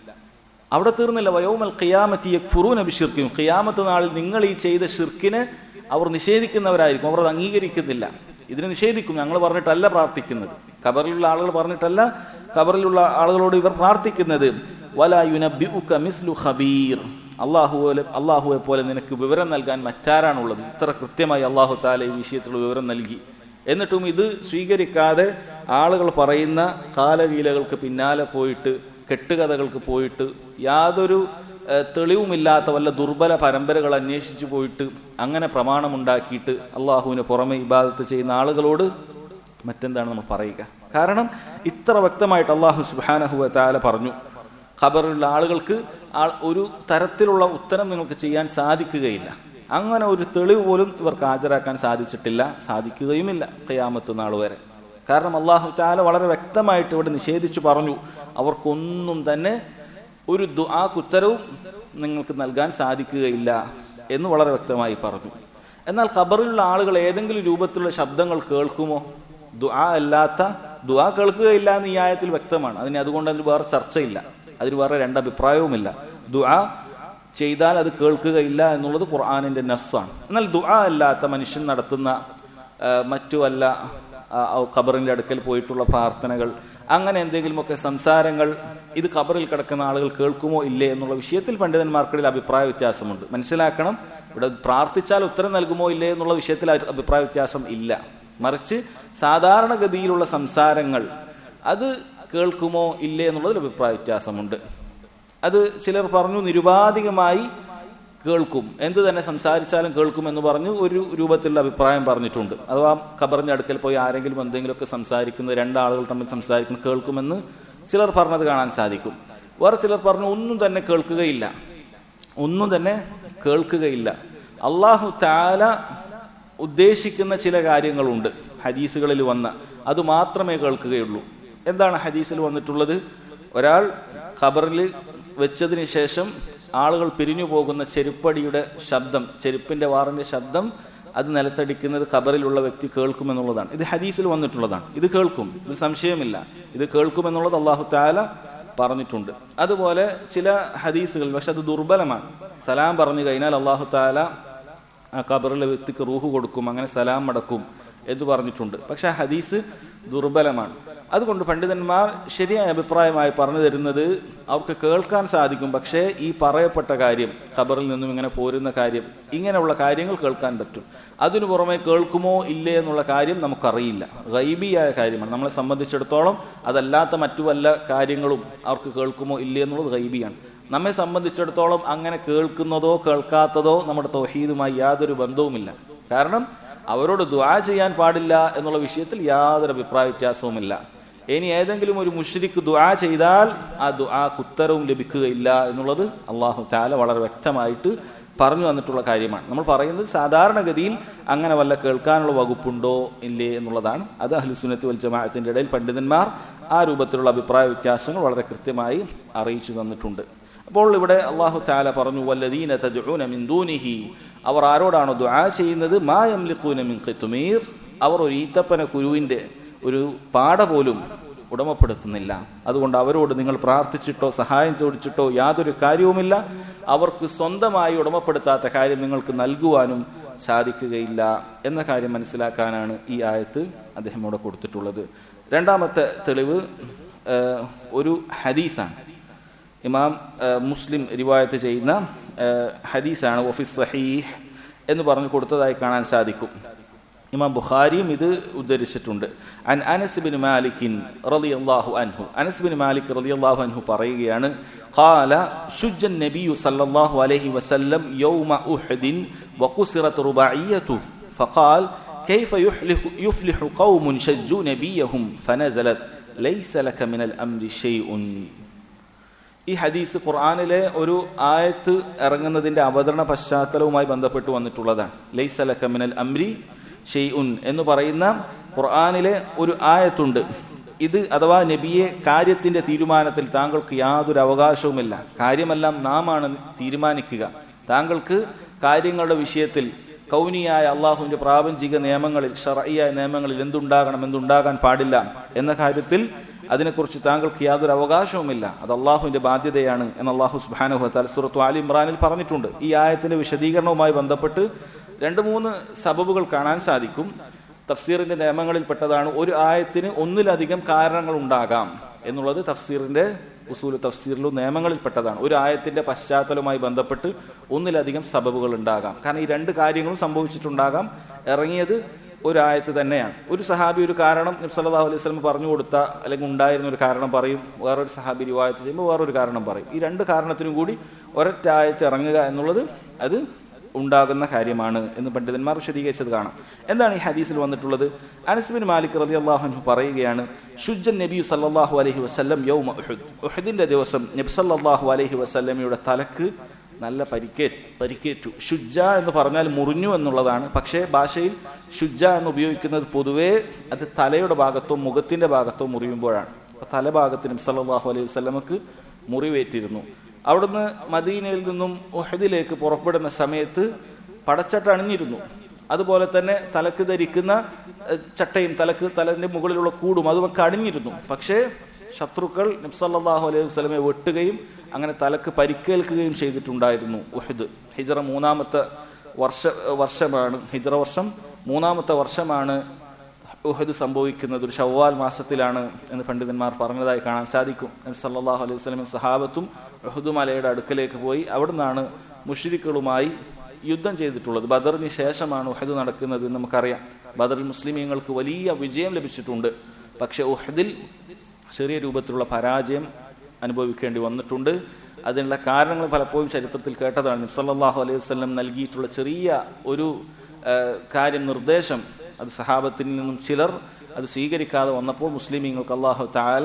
അവിടെ തീർന്നില്ല വയോമൽ ഖിയാമത്തി യക്ഫുറൂന ബിഷിർക്കും ഖിയാമത്ത് നാളിൽ നിങ്ങൾ ഈ ചെയ്ത ഷിർക്കിനെ അവർ നിഷേധിക്കുന്നവരായിരിക്കും അവർ അത് അംഗീകരിക്കുന്നില്ല ഇതിനെ നിഷേധിക്കും ഞങ്ങൾ പറഞ്ഞിട്ടല്ല പ്രാർത്ഥിക്കുന്നത് ഖബറിലുള്ള ആളുകൾ പറഞ്ഞിട്ടല്ല ഖബറിലുള്ള ആളുകളോട് ഇവർ പ്രാർത്ഥിക്കുന്നത് വല യുനബിഉക മിസ്ലു ഖബീർ അള്ളാഹു പോലെ അള്ളാഹുവെ പോലെ നിനക്ക് വിവരം നൽകാൻ മറ്റാരാണുള്ളത് ഇത്ര കൃത്യമായി അള്ളാഹു താല ഈ വിഷയത്തിലുള്ള വിവരം നൽകി എന്നിട്ടും ഇത് സ്വീകരിക്കാതെ ആളുകൾ പറയുന്ന കാലവീലകൾക്ക് പിന്നാലെ പോയിട്ട് കെട്ടുകഥകൾക്ക് പോയിട്ട് യാതൊരു ഏഹ്, തെളിവുമില്ലാത്ത വല്ല ദുർബല പരമ്പരകൾ അന്വേഷിച്ചു പോയിട്ട് അങ്ങനെ പ്രമാണമുണ്ടാക്കിയിട്ട് അള്ളാഹുവിന് പുറമെ ഇബാദത്ത് ചെയ്യുന്ന ആളുകളോട് മറ്റെന്താണ് നമ്മൾ പറയുക കാരണം ഇത്ര വ്യക്തമായിട്ട് അള്ളാഹു സുബാനഹുവ താല പറഞ്ഞു ഖബറിലുള്ള ആളുകൾക്ക് ആ- ഒരു തരത്തിലുള്ള ഉത്തരം നിങ്ങൾക്ക് ചെയ്യാൻ സാധിക്കുകയില്ല അങ്ങനെ ഒരു തെളിവ് പോലും ഇവർക്ക് ഹാജരാക്കാൻ സാധിച്ചിട്ടില്ല സാധിക്കുകയുമില്ല ഖിയാമത്ത് നാൾ വരെ കാരണം അള്ളാഹു താല വളരെ വ്യക്തമായിട്ട് ഇവിടെ നിഷേധിച്ചു പറഞ്ഞു അവർക്കൊന്നും തന്നെ ഒരു ദുആക്കുത്തരവും നിങ്ങൾക്ക് നൽകാൻ സാധിക്കുകയില്ല എന്ന് വളരെ വ്യക്തമായി പറഞ്ഞു എന്നാൽ ഖബറിലുള്ള ആളുകൾ ഏതെങ്കിലും രൂപത്തിലുള്ള ശബ്ദങ്ങൾ കേൾക്കുമോ ദുആ അല്ലാത്ത ദുആ കേൾക്കുകയില്ല എന്ന് ഈ ആയത്തിൽ വ്യക്തമാണ് അതിന് അതുകൊണ്ട് അതിന് വേറെ ചർച്ചയില്ല അതിന് വേറെ രണ്ട് അഭിപ്രായവുമില്ല ദുആ ചെയ്താൽ അത് കേൾക്കുകയില്ല എന്നുള്ളത് ഖുർആാനിന്റെ നസ്സാണ് എന്നാൽ ദുആ അല്ലാത്ത മനുഷ്യൻ നടത്തുന്ന ആ, മറ്റു വല്ല ആ, ആ, ഖബറിന്റെ അടുക്കൽ പോയിട്ടുള്ള പ്രാർത്ഥനകൾ അങ്ങനെ എന്തെങ്കിലുമൊക്കെ സംസാരങ്ങൾ ഇത് ഖബറിൽ കിടക്കുന്ന ആളുകൾ കേൾക്കുമോ ഇല്ലേ എന്നുള്ള വിഷയത്തിൽ പണ്ഡിതന്മാർക്കിടയിൽ അഭിപ്രായ വ്യത്യാസമുണ്ട് മനസ്സിലാക്കണം ഇവിടെ പ്രാർത്ഥിച്ചാൽ ഉത്തരം നൽകുമോ ഇല്ലേ എന്നുള്ള വിഷയത്തിൽ അഭി- അഭിപ്രായ വ്യത്യാസം ഇല്ല മറിച്ച് സാധാരണഗതിയിലുള്ള സംസാരങ്ങൾ അത് കേൾക്കുമോ ഇല്ലേ എന്നുള്ളതിൽ അഭിപ്രായ വ്യത്യാസമുണ്ട് അത് ചിലർ പറഞ്ഞു നിരുപാധികമായി കേൾക്കും എന്ത് തന്നെ സംസാരിച്ചാലും കേൾക്കും എന്ന് പറഞ്ഞു ഒരു രൂപത്തിലുള്ള അഭിപ്രായം പറഞ്ഞിട്ടുണ്ട് അഥവാ ഖബറിന്റെ അടുക്കൽ പോയി ആരെങ്കിലും എന്തെങ്കിലുമൊക്കെ സംസാരിക്കുന്ന രണ്ടാളുകൾ തമ്മിൽ സംസാരിക്കുന്ന കേൾക്കുമെന്ന് ചിലർ പറഞ്ഞത് കാണാൻ സാധിക്കും വേറെ ചിലർ പറഞ്ഞു ഒന്നും തന്നെ കേൾക്കുകയില്ല ഒന്നും തന്നെ കേൾക്കുകയില്ല അള്ളാഹു താല ഉദ്ദേശിക്കുന്ന ചില കാര്യങ്ങളുണ്ട് ഹദീസുകളിൽ വന്ന അത് മാത്രമേ കേൾക്കുകയുള്ളൂ എന്താണ് ഹദീസിൽ വന്നിട്ടുള്ളത് ഒരാൾ ഖബറിൽ വെച്ചതിന് ശേഷം ആളുകൾ പിരിഞ്ഞു പോകുന്ന ചെരുപ്പടിയുടെ ശബ്ദം ചെരുപ്പിന്റെ വാറിന്റെ ശബ്ദം അത് നിലത്തടിക്കുന്നത് ഖബറിലുള്ള വ്യക്തി കേൾക്കുമെന്നുള്ളതാണ് ഇത് ഹദീസിൽ വന്നിട്ടുള്ളതാണ് ഇത് കേൾക്കും ഇതിൽ സംശയമില്ല ഇത് കേൾക്കുമെന്നുള്ളത് അള്ളാഹു താല പറഞ്ഞിട്ടുണ്ട് അതുപോലെ ചില ഹദീസുകൾ പക്ഷെ അത് ദുർബലമാണ് സലാം പറഞ്ഞു കഴിഞ്ഞാൽ അള്ളാഹു താല ആ ഖബറിലെ വ്യക്തിക്ക് റൂഹ് കൊടുക്കും അങ്ങനെ സലാം മടക്കും എന്ന് പറഞ്ഞിട്ടുണ്ട് പക്ഷെ ആ ഹദീസ് ദുർബലമാണ് അതുകൊണ്ട് പണ്ഡിതന്മാർ ശരിയായ അഭിപ്രായമായി പറഞ്ഞു തരുന്നത് അവർക്ക് കേൾക്കാൻ സാധിക്കും പക്ഷേ ഈ പറയപ്പെട്ട കാര്യം ഖബറിൽ നിന്നും ഇങ്ങനെ പോരുന്ന കാര്യം ഇങ്ങനെയുള്ള കാര്യങ്ങൾ കേൾക്കാൻ പറ്റും അതിനു പുറമെ കേൾക്കുമോ ഇല്ലേ എന്നുള്ള കാര്യം നമുക്കറിയില്ല ഗൈബിയായ കാര്യമാണ് നമ്മളെ സംബന്ധിച്ചിടത്തോളം അതല്ലാത്ത മറ്റു വല്ല കാര്യങ്ങളും അവർക്ക് കേൾക്കുമോ ഇല്ലേ എന്നുള്ളത് ഗൈബിയാണ് നമ്മെ സംബന്ധിച്ചിടത്തോളം അങ്ങനെ കേൾക്കുന്നതോ കേൾക്കാത്തതോ നമ്മുടെ തൗഹീദുമായി യാതൊരു ബന്ധവുമില്ല കാരണം അവരോട് ദുആ ചെയ്യാൻ പാടില്ല എന്നുള്ള വിഷയത്തിൽ യാതൊരു അഭിപ്രായ വ്യത്യാസവുമില്ല ഇനി ഏതെങ്കിലും ഒരു മുഷ്രിക്ക് ദുആ ചെയ്താൽ ആ ദുആക്ക് ഉത്തരവും ലഭിക്കുകയില്ല എന്നുള്ളത് അള്ളാഹു താല വളരെ വ്യക്തമായിട്ട് പറഞ്ഞു വന്നിട്ടുള്ള കാര്യമാണ് നമ്മൾ പറയുന്നത് സാധാരണഗതിയിൽ അങ്ങനെ വല്ല കേൾക്കാനുള്ള വകുപ്പുണ്ടോ ഇല്ലേ എന്നുള്ളതാണ് അത് അഹ്ലുസുന്നത്ത് വൽ ജമാഅത്തിന്റെ ഇടയിൽ പണ്ഡിതന്മാർ ആ രൂപത്തിലുള്ള അഭിപ്രായ വ്യത്യാസങ്ങൾ വളരെ കൃത്യമായി അറിയിച്ചു തന്നിട്ടുണ്ട് അപ്പോൾ ഇവിടെ അള്ളാഹു താല പറഞ്ഞു വല്ലദീന തദ്ഉന മിൻ ദൂനിഹി അവർ ആരോടാണോ ദുആ ചെയ്യുന്നത് മാ യംലിഖൂന മിൻ ഖിത്മീർ അവർ ഒരു ഈത്തപ്പന കുരുവിന്റെ ഒരു പാട പോലും ഉടമപ്പെടുത്തുന്നില്ല അതുകൊണ്ട് അവരോട് നിങ്ങൾ പ്രാർത്ഥിച്ചിട്ടോ സഹായം ചോദിച്ചിട്ടോ യാതൊരു കാര്യവുമില്ല അവർക്ക് സ്വന്തമായി ഉടമപ്പെടുത്താത്ത കാര്യം നിങ്ങൾക്ക് നൽകുവാനും സാധിക്കുകയില്ല എന്ന കാര്യം മനസ്സിലാക്കാനാണ് ഈ ആയത്ത് അദ്ദേഹം ഇവിടെ കൊടുത്തിട്ടുള്ളത് രണ്ടാമത്തെ തെളിവ് ഏഹ്, ഒരു ഹദീസാണ് ഇമാം ഏഹ്, മുസ്ലിം റിവായത്ത് ചെയ്യുന്ന ഏഹ്, ഹദീസാണ് ഓഫീസ് സഹീഹ് എന്ന് പറഞ്ഞു കൊടുത്തതായി കാണാൻ സാധിക്കും ഇമാം ബുഖാരിയും ഇത് ഉദ്ധരിച്ചിട്ടുണ്ട് അൻ അനസ് ബിൻ മാലിക്കിൻ റളിയല്ലാഹു അൻഹു അനസ് ബിൻ മാലിക് റളിയല്ലാഹു അൻഹു പറയുകയാണ് قال شج النبي صلى الله عليه وسلم يوم أحد وقصرت رباعيته فقال كيف يفلح, يفلح قوم شجوا نبيهم فنزلت ليس لك من الأمر شيء ഈ ഹദീസ് ഖുർആാനിലെ ഒരു ആയത്ത് ഇറങ്ങുന്നതിന്റെ അവതരണ പശ്ചാത്തലവുമായി ബന്ധപ്പെട്ട് വന്നിട്ടുള്ളതാണ് ലൈസലക മിനൽ അംരി ഷെയ്ഉൻ എന്ന് പറയുന്ന ഖുർആാനിലെ ഒരു ആയത്തുണ്ട് ഇത് അഥവാ നബിയെ കാര്യത്തിന്റെ തീരുമാനത്തിൽ താങ്കൾക്ക് യാതൊരു അവകാശവുമില്ല കാര്യമെല്ലാം നാമാണ് തീരുമാനിക്കുക താങ്കൾക്ക് കാര്യങ്ങളുടെ വിഷയത്തിൽ കൗനിയായ അള്ളാഹുവിന്റെ പ്രാപഞ്ചിക നിയമങ്ങളിൽ ഷറയ്യായ നിയമങ്ങളിൽ എന്തുണ്ടാകണം എന്തുണ്ടാകാൻ പാടില്ല എന്ന കാര്യത്തിൽ അതിനെക്കുറിച്ച് താങ്കൾക്ക് യാതൊരു അവകാശവുമില്ല അത് അള്ളാഹുവിന്റെ ബാധ്യതയാണ് എന്ന് അള്ളാഹു സുബാനുഹത്താൽ സുറത്തു ആലി ഇമ്രാനിൽ പറഞ്ഞിട്ടുണ്ട് ഈ ആയത്തിന്റെ വിശദീകരണവുമായി ബന്ധപ്പെട്ട് രണ്ട് മൂന്ന് സബബുകൾ കാണാൻ സാധിക്കും തഫ്സീറിന്റെ നിയമങ്ങളിൽപ്പെട്ടതാണ് ഒരു ആയത്തിന് ഒന്നിലധികം കാരണങ്ങൾ ഉണ്ടാകാം എന്നുള്ളത് തഫ്സീറിന്റെ ഉസൂൽ തഫ്സീറിലും നിയമങ്ങളിൽപ്പെട്ടതാണ് ഒരു ആയത്തിന്റെ പശ്ചാത്തലവുമായി ബന്ധപ്പെട്ട് ഒന്നിലധികം സബബുകൾ ഉണ്ടാകാം കാരണം ഈ രണ്ട് കാര്യങ്ങളും സംഭവിച്ചിട്ടുണ്ടാകാം ഇറങ്ങിയത് ഒരു ആയത്ത് തന്നെയാണ് ഒരു സഹാബി ഒരു കാരണം സല്ലല്ലാഹു അലൈഹി വസല്ലം പറഞ്ഞു കൊടുത്ത അല്ലെങ്കിൽ ഉണ്ടായിരുന്ന ഒരു കാരണം പറയും വേറൊരു സഹാബി റിവായത്ത് ചെയ്യുമ്പോൾ വേറൊരു കാരണം പറയും ഈ രണ്ട് കാരണത്തിനും കൂടി ഒരൊറ്റ ആയത്ത് ഇറങ്ങുക എന്നുള്ളത് അത് ഉണ്ടാകുന്ന കാര്യമാണ് എന്ന് പണ്ഡിതന്മാർ വിശദീകരിച്ചത് കാണാം എന്താണ് ഈ ഹദീസിൽ വന്നിട്ടുള്ളത് അനസ്ബിൻ മാലിക് റതി അള്ളാഹു പറയുകയാണ് ഷുജൻ നബി സല്ലാഹു അലഹി വസ്ലം യൗമ ഉഹദ് ഉഹദിന്റെ ദിവസം നബി സല്ലാഹു അലഹി വസ്ല്ലമയുടെ തലക്ക് നല്ല പരിക്കേറ്റ് പരിക്കേറ്റു ഷുജ എന്ന് പറഞ്ഞാൽ മുറിഞ്ഞു എന്നുള്ളതാണ് പക്ഷേ ഭാഷയിൽ ഷുജ എന്ന് ഉപയോഗിക്കുന്നത് പൊതുവേ അത് തലയുടെ ഭാഗത്തോ മുഖത്തിന്റെ ഭാഗത്തോ മുറിയുമ്പോഴാണ് അപ്പൊ തലഭാഗത്ത് നബി സല്ലാഹു അലൈഹി വസ്ലമക്ക് മുറിവേറ്റിരുന്നു അവിടുന്ന് മദീനയിൽ നിന്നും ഉഹദിലേക്ക് പുറപ്പെടുന്ന സമയത്ത് പടച്ചട്ട അണിഞ്ഞിരുന്നു അതുപോലെ തന്നെ തലക്ക് ധരിക്കുന്ന ഏഹ്, ചട്ടയും തലക്ക് തലന്റെ മുകളിലുള്ള കൂടും അതുമൊക്കെ അണിഞ്ഞിരുന്നു പക്ഷേ ശത്രുക്കൾ നബ്സല്ലാഹു അലൈഹി വസ്ലമെ വെട്ടുകയും അങ്ങനെ തലക്ക് പരിക്കേൽക്കുകയും ചെയ്തിട്ടുണ്ടായിരുന്നു ഉഹദ് ഹിജറ മൂന്നാമത്തെ വർഷ വർഷമാണ് ഹിജറ വർഷം മൂന്നാമത്തെ വർഷമാണ് ഉഹദ് സംഭവിക്കുന്നത് ഒരു ഷവ്വാൽ മാസത്തിലാണ് എന്ന് പണ്ഡിതന്മാർ പറഞ്ഞതായി കാണാൻ സാധിക്കും നബി സല്ലല്ലാഹു അലൈഹി വസല്ലം സഹാബത്തും ഉഹദ് മലയുടെ അടുക്കലേക്ക് പോയി അവിടുന്നാണ് മുഷ്രിക്കുകളുമായി യുദ്ധം ചെയ്തിട്ടുള്ളത് ബദറിന് ശേഷമാണ് ഉഹദ് നടക്കുന്നത് എന്ന് നമുക്കറിയാം ബദറിൽ മുസ്ലിമീങ്ങൾക്ക് വലിയ വിജയം ലഭിച്ചിട്ടുണ്ട് പക്ഷെ ഉഹദിൽ ചെറിയ രൂപത്തിലുള്ള പരാജയം അനുഭവിക്കേണ്ടി വന്നിട്ടുണ്ട് അതിനുള്ള കാരണങ്ങൾ പലപ്പോഴും ചരിത്രത്തിൽ കേട്ടതാണ് നബി സല്ലല്ലാഹു അലൈഹി വസല്ലം നൽകിയിട്ടുള്ള ചെറിയ ഒരു ആ, കാര്യം നിർദ്ദേശം അത് സഹാബത്തിൽ നിന്നും ചിലർ അത് സ്വീകരിക്കാതെ വന്നപ്പോൾ മുസ്ലിമീങ്ങൾക്ക് അള്ളാഹു താല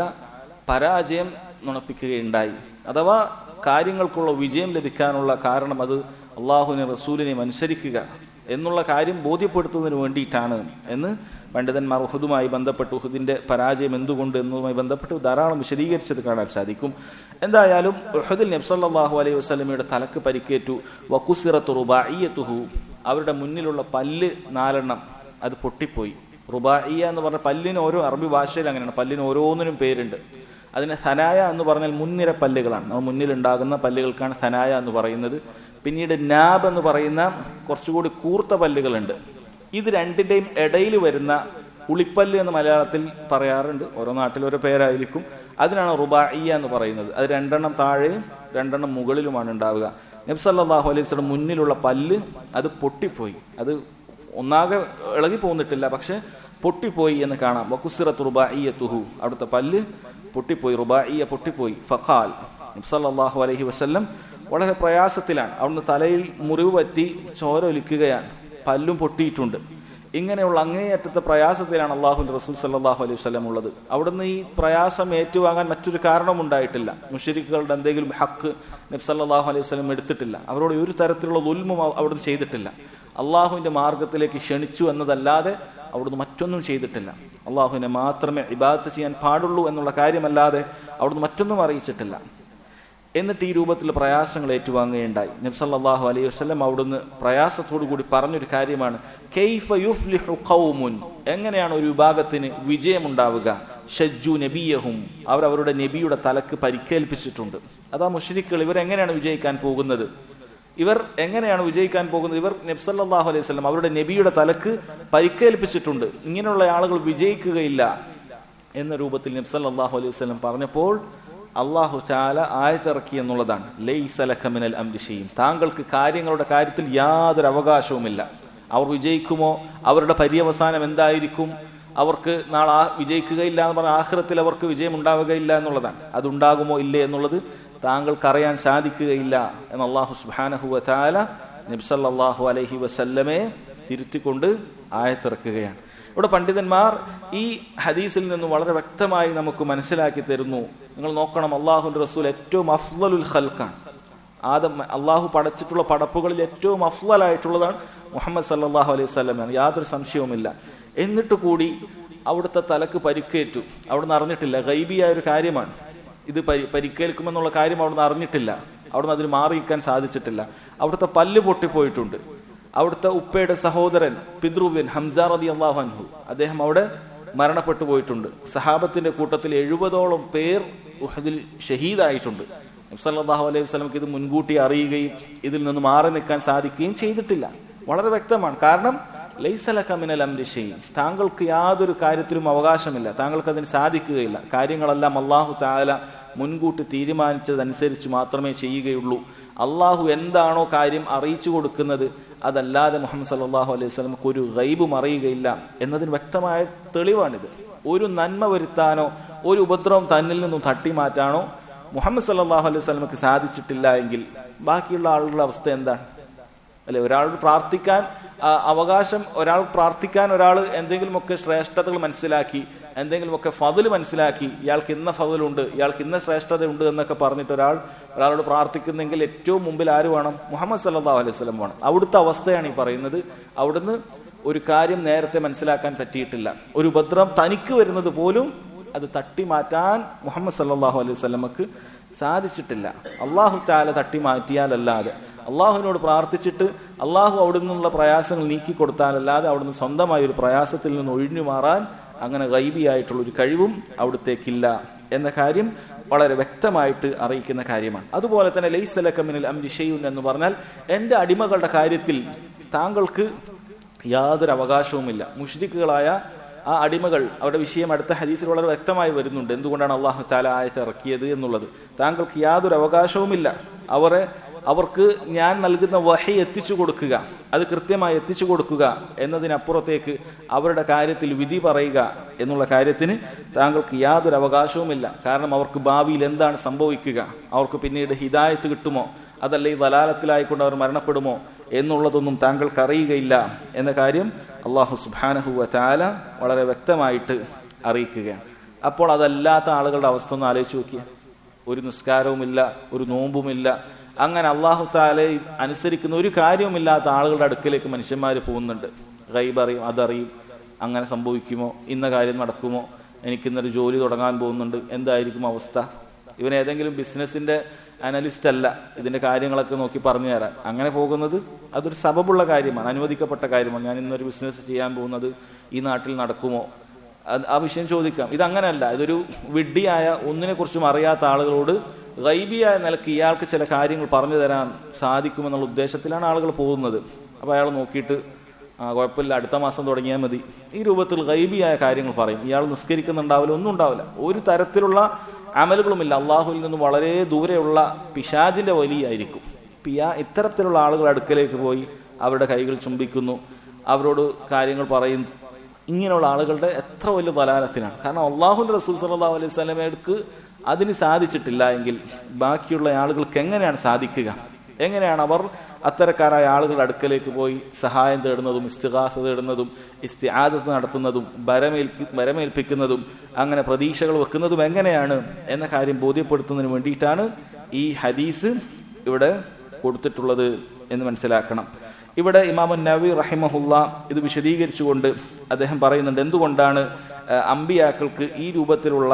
പരാജയം നുണപ്പിക്കുകയുണ്ടായി അഥവാ കാര്യങ്ങൾക്കുള്ള വിജയം ലഭിക്കാനുള്ള കാരണം അത് അള്ളാഹുവിനെ റസൂലിനെയും അനുസരിക്കുക എന്നുള്ള കാര്യം ബോധ്യപ്പെടുത്തുന്നതിന് വേണ്ടിയിട്ടാണ് എന്ന് പണ്ഡിതന്മാർ ഉഹദുമായി ബന്ധപ്പെട്ട് ഉഹുദിന്റെ പരാജയം എന്തുകൊണ്ട് എന്നതുമായി ബന്ധപ്പെട്ട് ധാരാളം വിശദീകരിച്ചത് കാണാൻ സാധിക്കും എന്തായാലും ഉഹദിൽ നബ്സല്ലാഹു അലൈഹി വസ്ലമയുടെ തലക്ക് പരിക്കേറ്റു വക്കുസിറത്തു റുബായിയത്തുഹു അവരുടെ മുന്നിലുള്ള പല്ല് നാലെണ്ണം അത് പൊട്ടിപ്പോയി റുബായിയ എന്ന് പറഞ്ഞ പല്ലിന് ഓരോ അറബി ഭാഷയിൽ അങ്ങനെയാണ് പല്ലിന് ഓരോന്നിനും പേരുണ്ട് അതിന് സനായ എന്ന് പറഞ്ഞാൽ മുൻനിര പല്ലുകളാണ് നമ്മൾ മുന്നിലുണ്ടാകുന്ന പല്ലുകൾക്കാണ് സനായ എന്ന് പറയുന്നത് പിന്നീട് നാബ് എന്ന് പറയുന്ന കുറച്ചുകൂടി കൂർത്ത പല്ലുകളുണ്ട് ഇത് രണ്ടിന്റെയും ഇടയിൽ വരുന്ന ഉളിപ്പല്ല് എന്ന് മലയാളത്തിൽ പറയാറുണ്ട് ഓരോ നാട്ടിൽ ഓരോ പേരായിരിക്കും അതിനാണ് റുബായിയ എന്ന് പറയുന്നത് അത് രണ്ടെണ്ണം താഴെയും രണ്ടെണ്ണം മുകളിലുമാണ് ഉണ്ടാവുക നബ്സല്ലാഹു അലൈഹി സ്വലം മുന്നിലുള്ള പല്ല് അത് പൊട്ടിപ്പോയി അത് ഒന്നാകെ ഇളകി പോന്നിട്ടില്ല പക്ഷെ പൊട്ടിപ്പോയി എന്ന് കാണാം വക്കുസിറത്ത് റുബായിയ തുഹു അവിടുത്തെ പല്ല് പൊട്ടിപ്പോയി റുബായിയ പൊട്ടിപ്പോയി ഫഖാൽ നബ്സല്ലാഹു അലൈഹി വസല്ലം വളരെ പ്രയാസത്തിലാണ് അവിടുന്ന് തലയിൽ മുറിവ് പറ്റി ചോര ഒലിക്കുകയാണ് പല്ലും പൊട്ടിയിട്ടുണ്ട് ഇങ്ങനെയുള്ള അങ്ങേയറ്റത്തെ പ്രയാസത്തിലാണ് അള്ളാഹുന്റെ റസൂൽ സല്ലാഹു അലൈഹി വസ്ലം ഉള്ളത് അവിടുന്ന് ഈ പ്രയാസം ഏറ്റുവാങ്ങാൻ മറ്റൊരു കാരണമുണ്ടായിട്ടില്ല മുഷരിക്കുകളുടെ എന്തെങ്കിലും ഹക്ക് നബ്സല്ലാഹു അലൈഹി വസ്ലം എടുത്തിട്ടില്ല അവരോട് ഒരു തരത്തിലുള്ള ഉൽമും അവിടുന്ന് ചെയ്തിട്ടില്ല അള്ളാഹുവിന്റെ മാർഗത്തിലേക്ക് ക്ഷണിച്ചു എന്നതല്ലാതെ അവിടുന്ന് മറ്റൊന്നും ചെയ്തിട്ടില്ല അള്ളാഹുവിനെ മാത്രമേ ഇബാദത്ത് ചെയ്യാൻ പാടുള്ളൂ എന്നുള്ള കാര്യമല്ലാതെ അവിടുന്ന് മറ്റൊന്നും അറിയിച്ചിട്ടില്ല എന്നിട്ട് ഈ രൂപത്തിൽ പ്രയാസങ്ങൾ ഏറ്റുവാങ്ങുകയുണ്ടായി നബ്സല്ലാഹു അലൈഹി വസ്ലം അവിടുന്ന് പ്രയാസത്തോടു കൂടി പറഞ്ഞൊരു കാര്യമാണ് കെയ്ഫ യുഫ്ലിഹു ഖൗമുൻ എങ്ങനെയാണ് ഒരു വിഭാഗത്തിന് വിജയമുണ്ടാവുക ഷജ്ജു നബിയഹും അവർ അവരുടെ നബിയുടെ തലക്ക് പരിക്കേൽപ്പിച്ചിട്ടുണ്ട് അതാ മുഷരിക്കുകൾ ഇവർ എങ്ങനെയാണ് വിജയിക്കാൻ പോകുന്നത് ഇവർ എങ്ങനെയാണ് വിജയിക്കാൻ പോകുന്നത് ഇവർ നബ്സല്ലാഹു അലൈഹി വസ്ലം അവരുടെ നബിയുടെ തലക്ക് പരിക്കേൽപ്പിച്ചിട്ടുണ്ട് ഇങ്ങനെയുള്ള ആളുകൾ വിജയിക്കുകയില്ല എന്ന രൂപത്തിൽ നബ്സല്ലാഹു അലൈഹി വസ്ലം പറഞ്ഞപ്പോൾ അള്ളാഹു ചാല ആയത്തിറക്കി എന്നുള്ളതാണ് ലൈസലഖമിനൽ അംരിഷയും താങ്കൾക്ക് കാര്യങ്ങളുടെ കാര്യത്തിൽ യാതൊരു അവകാശവുമില്ല അവർ വിജയിക്കുമോ അവരുടെ പര്യവസാനം എന്തായിരിക്കും അവർക്ക് നാളെ ആ വിജയിക്കുകയില്ല എന്ന് പറഞ്ഞ ആഹ്റത്തിൽ അവർക്ക് വിജയം ഉണ്ടാവുകയില്ല എന്നുള്ളതാണ് അതുണ്ടാകുമോ ഇല്ലേ എന്നുള്ളത് താങ്കൾക്ക് അറിയാൻ സാധിക്കുകയില്ല എന്ന് അള്ളാഹു സുബാനഹുവ ചാല നബ്സല്ലാഹു അലൈഹി വസല്ലമെ തിരുത്തിക്കൊണ്ട് ആയത്തിറക്കുകയാണ് ഇവിടെ പണ്ഡിതന്മാർ ഈ ഹദീസിൽ നിന്ന് വളരെ വ്യക്തമായി നമുക്ക് മനസ്സിലാക്കി തരുന്നു നിങ്ങൾ നോക്കണം അള്ളാഹുന്റെ റസൂൽ ഏറ്റവും അഫ്ലലുൽ ഖൽക്കാണ് ആദം അള്ളാഹു പടച്ചിട്ടുള്ള പടപ്പുകളിൽ ഏറ്റവും അഫ്ലലായിട്ടുള്ളതാണ് മുഹമ്മദ് സല്ലാഹു അലൈഹി സ്വലമാണ് യാതൊരു സംശയവുമില്ല എന്നിട്ട് കൂടി അവിടുത്തെ തലക്ക് പരിക്കേറ്റു അവിടുന്ന് അറിഞ്ഞിട്ടില്ല ഗൈബിയായ ഒരു കാര്യമാണ് ഇത് പരി പരിക്കേൽക്കുമെന്നുള്ള കാര്യം അവിടുന്ന് അറിഞ്ഞിട്ടില്ല അവിടുന്ന് അതിന് മാറി നിൽക്കാൻ സാധിച്ചിട്ടില്ല അവിടുത്തെ പല്ല് പൊട്ടിപ്പോയിട്ടുണ്ട് അവിടുത്തെ ഉപ്പയുടെ സഹോദരൻ പിതൃവ്യൻ ഹംസാർ അലി അള്ളാഹു അൻഹു അദ്ദേഹം അവിടെ മരണപ്പെട്ടു പോയിട്ടുണ്ട് സഹാബത്തിന്റെ കൂട്ടത്തിൽ എഴുപതോളം പേർ ഉഹദിൽ ഷഹീദായിട്ടുണ്ട് നബ്സല്ലാഹു അലൈഹി വസ്ലമക്ക് ഇത് മുൻകൂട്ടി അറിയുകയും ഇതിൽ നിന്ന് മാറി നിൽക്കാൻ സാധിക്കുകയും ചെയ്തിട്ടില്ല വളരെ വ്യക്തമാണ് കാരണം ലൈസല കമിനൽ അംരിഷയും താങ്കൾക്ക് യാതൊരു കാര്യത്തിലും അവകാശമില്ല താങ്കൾക്ക് അതിന് സാധിക്കുകയില്ല കാര്യങ്ങളെല്ലാം അള്ളാഹു താല മുൻകൂട്ടി തീരുമാനിച്ചതനുസരിച്ച് മാത്രമേ ചെയ്യുകയുള്ളൂ അള്ളാഹു എന്താണോ കാര്യം അറിയിച്ചു കൊടുക്കുന്നത് അതല്ലാതെ മുഹമ്മദ് സല്ലാഹു അലൈഹി സ്വലമക്ക് ഒരു ഗൈബും അറിയുകയില്ല എന്നതിന് വ്യക്തമായ തെളിവാണിത് ഒരു നന്മ വരുത്താനോ ഒരു ഉപദ്രവം തന്നിൽ നിന്നും തട്ടി മാറ്റാനോ മുഹമ്മദ് സല്ലാഹു അലൈഹി സ്വലമക്ക് സാധിച്ചിട്ടില്ല എങ്കിൽ ബാക്കിയുള്ള ആളുകളുടെ അവസ്ഥ എന്താണ് അല്ലെ ഒരാൾ പ്രാർത്ഥിക്കാൻ അവകാശം ഒരാൾ പ്രാർത്ഥിക്കാൻ ഒരാൾ എന്തെങ്കിലുമൊക്കെ ശ്രേഷ്ഠതകൾ മനസ്സിലാക്കി എന്തെങ്കിലുമൊക്കെ ഫതിൽ മനസ്സിലാക്കി ഇയാൾക്ക് ഇന്ന ഫതിലുണ്ട് ഇയാൾക്ക് ഇന്ന ശ്രേഷ്ഠതയുണ്ട് എന്നൊക്കെ പറഞ്ഞിട്ട് ഒരാൾ ഒരാളോട് പ്രാർത്ഥിക്കുന്നെങ്കിൽ ഏറ്റവും മുമ്പിൽ ആര് വേണം മുഹമ്മദ് സല്ലാ അലൈഹി സ്വലം വേണം അവിടുത്തെ അവസ്ഥയാണ് ഈ പറയുന്നത് അവിടുന്ന് ഒരു കാര്യം നേരത്തെ മനസ്സിലാക്കാൻ പറ്റിയിട്ടില്ല ഒരു ഉപദ്രവം തനിക്ക് വരുന്നത് പോലും അത് തട്ടി മാറ്റാൻ മുഹമ്മദ് സല്ലാഹു അലൈഹി സ്വലമക്ക് സാധിച്ചിട്ടില്ല അള്ളാഹു താല തട്ടി മാറ്റിയാലല്ലാതെ അള്ളാഹുവിനോട് പ്രാർത്ഥിച്ചിട്ട് അള്ളാഹു അവിടെ നിന്നുള്ള പ്രയാസങ്ങൾ നീക്കി കൊടുത്താലല്ലാതെ അവിടുന്ന് സ്വന്തമായ ഒരു പ്രയാസത്തിൽ നിന്ന് ഒഴിഞ്ഞു മാറാൻ അങ്ങനെ ഗൈബിയായിട്ടുള്ള ഒരു കഴിവും അവിടത്തേക്കില്ല എന്ന കാര്യം വളരെ വ്യക്തമായിട്ട് അറിയിക്കുന്ന കാര്യമാണ് അതുപോലെ തന്നെ ലൈസലക്കമിനിൽ അം രിഷയുൻ എന്ന് പറഞ്ഞാൽ എന്റെ അടിമകളുടെ കാര്യത്തിൽ താങ്കൾക്ക് യാതൊരു അവകാശവുമില്ല മുഷ്രിക്കുകളായ ആ അടിമകൾ അവരുടെ വിഷയം അടുത്ത ഹദീസിൽ വളരെ വ്യക്തമായി വരുന്നുണ്ട് എന്തുകൊണ്ടാണ് അള്ളാഹു താല ആയത്ത് ഇറക്കിയത് എന്നുള്ളത് താങ്കൾക്ക് യാതൊരു അവകാശവുമില്ല അവരെ അവർക്ക് ഞാൻ നൽകുന്ന വഹി എത്തിച്ചു കൊടുക്കുക അത് കൃത്യമായി എത്തിച്ചു കൊടുക്കുക എന്നതിനപ്പുറത്തേക്ക് അവരുടെ കാര്യത്തിൽ വിധി പറയുക എന്നുള്ള കാര്യത്തിന് താങ്കൾക്ക് യാതൊരു അവകാശവുമില്ല കാരണം അവർക്ക് ഭാവിയിൽ എന്താണ് സംഭവിക്കുക അവർക്ക് പിന്നീട് ഹിദായത്ത് കിട്ടുമോ അതല്ല ഈ ദലാലത്തിലായിക്കൊണ്ട് അവർ മരണപ്പെടുമോ എന്നുള്ളതൊന്നും താങ്കൾക്ക് അറിയുകയില്ല എന്ന കാര്യം അള്ളാഹു സുബാനഹുവ താല വളരെ വ്യക്തമായിട്ട് അറിയിക്കുകയാണ് അപ്പോൾ അതല്ലാത്ത ആളുകളുടെ അവസ്ഥ ഒന്ന് ആലോചിച്ച് നോക്കിയ ഒരു നിസ്കാരവുമില്ല ഒരു നോമ്പുമില്ല അങ്ങനെ അള്ളാഹു താലെ അനുസരിക്കുന്ന ഒരു കാര്യവുമില്ലാത്ത ആളുകളുടെ അടുക്കലേക്ക് മനുഷ്യന്മാർ പോകുന്നുണ്ട് ഗൈബ് അറിയും അതറിയും അങ്ങനെ സംഭവിക്കുമോ ഇന്ന കാര്യം നടക്കുമോ എനിക്കിന്നൊരു ജോലി തുടങ്ങാൻ പോകുന്നുണ്ട് എന്തായിരിക്കും അവസ്ഥ ഇവൻ ഏതെങ്കിലും ബിസിനസിന്റെ അനലിസ്റ്റ് അല്ല ഇതിന്റെ കാര്യങ്ങളൊക്കെ നോക്കി പറഞ്ഞു തരാൻ അങ്ങനെ പോകുന്നത് അതൊരു സബബുള്ള കാര്യമാണ് അനുവദിക്കപ്പെട്ട കാര്യമാണ് ഞാൻ ഇന്നൊരു ബിസിനസ് ചെയ്യാൻ പോകുന്നത് ഈ നാട്ടിൽ നടക്കുമോ അത് ആ വിഷയം ചോദിക്കാം ഇതങ്ങനെയല്ല ഇതൊരു വിഡ്ഢിയായ ഒന്നിനെ കുറിച്ചും അറിയാത്ത ആളുകളോട് ഗൈബിയായ നിലക്ക് ഇയാൾക്ക് ചില കാര്യങ്ങൾ പറഞ്ഞു തരാൻ സാധിക്കുമെന്നുള്ള ഉദ്ദേശത്തിലാണ് ആളുകൾ പോകുന്നത് അപ്പൊ അയാൾ നോക്കിയിട്ട് ആ കുഴപ്പമില്ല അടുത്ത മാസം തുടങ്ങിയാൽ മതി ഈ രൂപത്തിൽ ഗൈബിയായ കാര്യങ്ങൾ പറയും ഇയാൾ നിസ്കരിക്കുന്നുണ്ടാവില്ല ഒന്നും ഉണ്ടാവില്ല ഒരു തരത്തിലുള്ള അമലുകളുമില്ല അള്ളാഹുവിൽ നിന്ന് വളരെ ദൂരെയുള്ള പിശാജിന്റെ വലിയായിരിക്കും പിയാ ഇത്തരത്തിലുള്ള ആളുകൾ അടുക്കലേക്ക് പോയി അവരുടെ കൈകൾ ചുംബിക്കുന്നു അവരോട് കാര്യങ്ങൾ പറയുന്നു ഇങ്ങനെയുള്ള ആളുകളുടെ എത്ര വലിയ തലാലത്തിനാണ് കാരണം അള്ളാഹുന്റെ റസൂൽ സല്ലാ അലൈഹി സ്വലമർക്ക് അതിന് സാധിച്ചിട്ടില്ല എങ്കിൽ ബാക്കിയുള്ള ആളുകൾക്ക് എങ്ങനെയാണ് സാധിക്കുക എങ്ങനെയാണ് അവർ അത്തരക്കാരായ ആളുകളുടെ അടുക്കലേക്ക് പോയി സഹായം തേടുന്നതും ഇസ്തിഹാസ തേടുന്നതും ഇസ്തിആദത്ത് നടത്തുന്നതും ബരമേൽപ്പി ബരമേൽപ്പിക്കുന്നതും അങ്ങനെ പ്രതീക്ഷകൾ വെക്കുന്നതും എങ്ങനെയാണ് എന്ന കാര്യം ബോധ്യപ്പെടുത്തുന്നതിന് വേണ്ടിയിട്ടാണ് ഈ ഹദീസ് ഇവിടെ കൊടുത്തിട്ടുള്ളത് എന്ന് മനസ്സിലാക്കണം ഇവിടെ ഇമാമുൻ നബി റഹിമഹുല്ല ഇത് വിശദീകരിച്ചുകൊണ്ട് അദ്ദേഹം പറയുന്നുണ്ട് എന്തുകൊണ്ടാണ് അമ്പിയാക്കൾക്ക് ഈ രൂപത്തിലുള്ള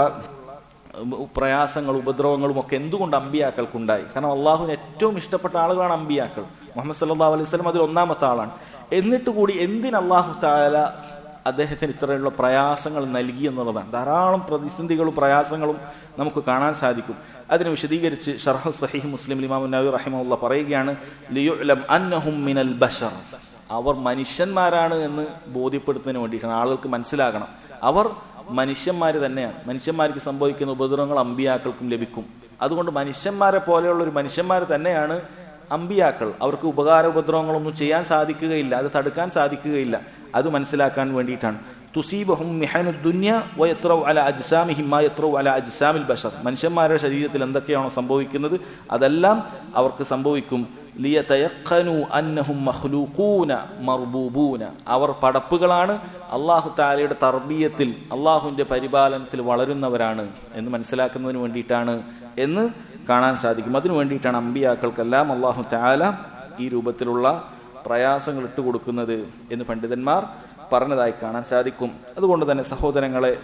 പ്രയാസങ്ങളും ഉപദ്രവങ്ങളും ഒക്കെ എന്തുകൊണ്ട് അമ്പിയാക്കൾക്കുണ്ടായി കാരണം അള്ളാഹുവിന് ഏറ്റവും ഇഷ്ടപ്പെട്ട ആളുകളാണ് അമ്പിയാക്കൾ മുഹമ്മദ് സല്ലാ അലൈഹി സ്വലം അതിൽ ഒന്നാമത്തെ ആളാണ് എന്നിട്ട് കൂടി എന്തിന് അള്ളാഹു താല അദ്ദേഹത്തിന് ഇത്രയുള്ള പ്രയാസങ്ങൾ നൽകി എന്നുള്ളതാണ് ധാരാളം പ്രതിസന്ധികളും പ്രയാസങ്ങളും നമുക്ക് കാണാൻ സാധിക്കും അതിനെ വിശദീകരിച്ച് ഷർഹു സഹീഹ് മുസ്ലിം ഇമാം നബി റഹിമുള്ള പറയുകയാണ് ലിയുലം അന്നഹും മിനൽ ബഷർ അവർ മനുഷ്യന്മാരാണ് എന്ന് ബോധ്യപ്പെടുത്തുന്നതിന് വേണ്ടിയിട്ടാണ് ആളുകൾക്ക് മനസ്സിലാകണം അവർ മനുഷ്യന്മാർ തന്നെയാണ് മനുഷ്യന്മാർക്ക് സംഭവിക്കുന്ന ഉപദ്രവങ്ങൾ അമ്പിയാക്കൾക്കും ലഭിക്കും അതുകൊണ്ട് മനുഷ്യന്മാരെ പോലെയുള്ള ഒരു മനുഷ്യന്മാർ തന്നെയാണ് അമ്പിയാക്കൾ അവർക്ക് ഉപകാര ഉപദ്രവങ്ങളൊന്നും ചെയ്യാൻ സാധിക്കുകയില്ല അത് തടുക്കാൻ സാധിക്കുകയില്ല അത് മനസ്സിലാക്കാൻ വേണ്ടിയിട്ടാണ് തുസീബഹും മിഹനുദ്ദുന്യ വയത്രൗ അല അജ്സാമിഹിം മാ യത്രൗ അല അജ്സാമിൽ ബഷർ മനുഷ്യന്മാരുടെ ശരീരത്തിൽ എന്തൊക്കെയാണോ സംഭവിക്കുന്നത് അതെല്ലാം അവർക്ക് സംഭവിക്കും ലിയതയഖനു അന്നഹും മഖ്ലൂഖൂന മർബൂബൂന അവർ പടപ്പുകളാണ് അള്ളാഹു താലയുടെ തർബീയത്തിൽ അള്ളാഹുവിന്റെ പരിപാലനത്തിൽ വളരുന്നവരാണ് എന്ന് മനസ്സിലാക്കുന്നതിന് വേണ്ടിയിട്ടാണ് എന്ന് കാണാൻ സാധിക്കും അതിനു വേണ്ടിയിട്ടാണ് അമ്പിയാക്കൾക്കെല്ലാം അള്ളാഹു താല ഈ രൂപത്തിലുള്ള പ്രയാസങ്ങൾ ഇട്ടുകൊടുക്കുന്നത് എന്ന് പണ്ഡിതന്മാർ പറഞ്ഞതായി കാണാൻ സാധിക്കും അതുകൊണ്ട് തന്നെ സഹോദരങ്ങളെ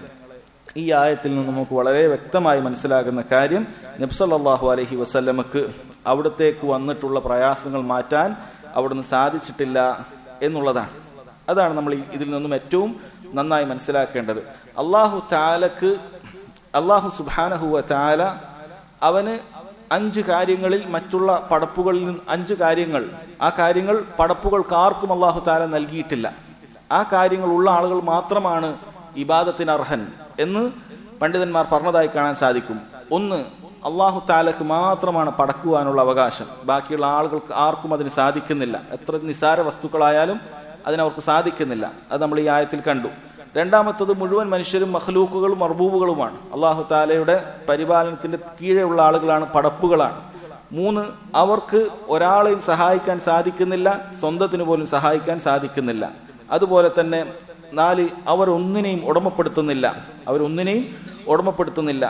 ഈ ആയത്തിൽ നിന്ന് നമുക്ക് വളരെ വ്യക്തമായി മനസ്സിലാകുന്ന കാര്യം നബ്സല്ലാഹു അലഹി വസ്ല്ലമക്ക് അവിടത്തേക്ക് വന്നിട്ടുള്ള പ്രയാസങ്ങൾ മാറ്റാൻ അവിടുന്ന് സാധിച്ചിട്ടില്ല എന്നുള്ളതാണ് അതാണ് നമ്മൾ ഇതിൽ നിന്നും ഏറ്റവും നന്നായി മനസ്സിലാക്കേണ്ടത് അള്ളാഹു താലക്ക് അള്ളാഹു സുബാനഹുവ താല അവന് അഞ്ച് കാര്യങ്ങളിൽ മറ്റുള്ള പടപ്പുകളിൽ നിന്ന് അഞ്ച് കാര്യങ്ങൾ ആ കാര്യങ്ങൾ പടപ്പുകൾക്ക് ആർക്കും അള്ളാഹു താല നൽകിയിട്ടില്ല ആ കാര്യങ്ങൾ ഉള്ള ആളുകൾ മാത്രമാണ് ഇബാദത്തിന് അർഹൻ എന്ന് പണ്ഡിതന്മാർ പറഞ്ഞതായി കാണാൻ സാധിക്കും ഒന്ന് അള്ളാഹു താലക്ക് മാത്രമാണ് പടക്കുവാനുള്ള അവകാശം ബാക്കിയുള്ള ആളുകൾക്ക് ആർക്കും അതിന് സാധിക്കുന്നില്ല എത്ര നിസാര വസ്തുക്കളായാലും അതിനവർക്ക് സാധിക്കുന്നില്ല അത് നമ്മൾ ഈ ആയത്തിൽ കണ്ടു രണ്ടാമത്തത് മുഴുവൻ മനുഷ്യരും മഹ്ലൂക്കുകളും മർബൂബുകളുമാണ് അള്ളാഹു താലയുടെ പരിപാലനത്തിന്റെ കീഴെയുള്ള ആളുകളാണ് പടപ്പുകളാണ് മൂന്ന് അവർക്ക് ഒരാളെയും സഹായിക്കാൻ സാധിക്കുന്നില്ല സ്വന്തത്തിന് പോലും സഹായിക്കാൻ സാധിക്കുന്നില്ല അതുപോലെ തന്നെ നാല് അവരൊന്നിനെയും ഉടമപ്പെടുത്തുന്നില്ല അവരൊന്നിനെയും ഉടമപ്പെടുത്തുന്നില്ല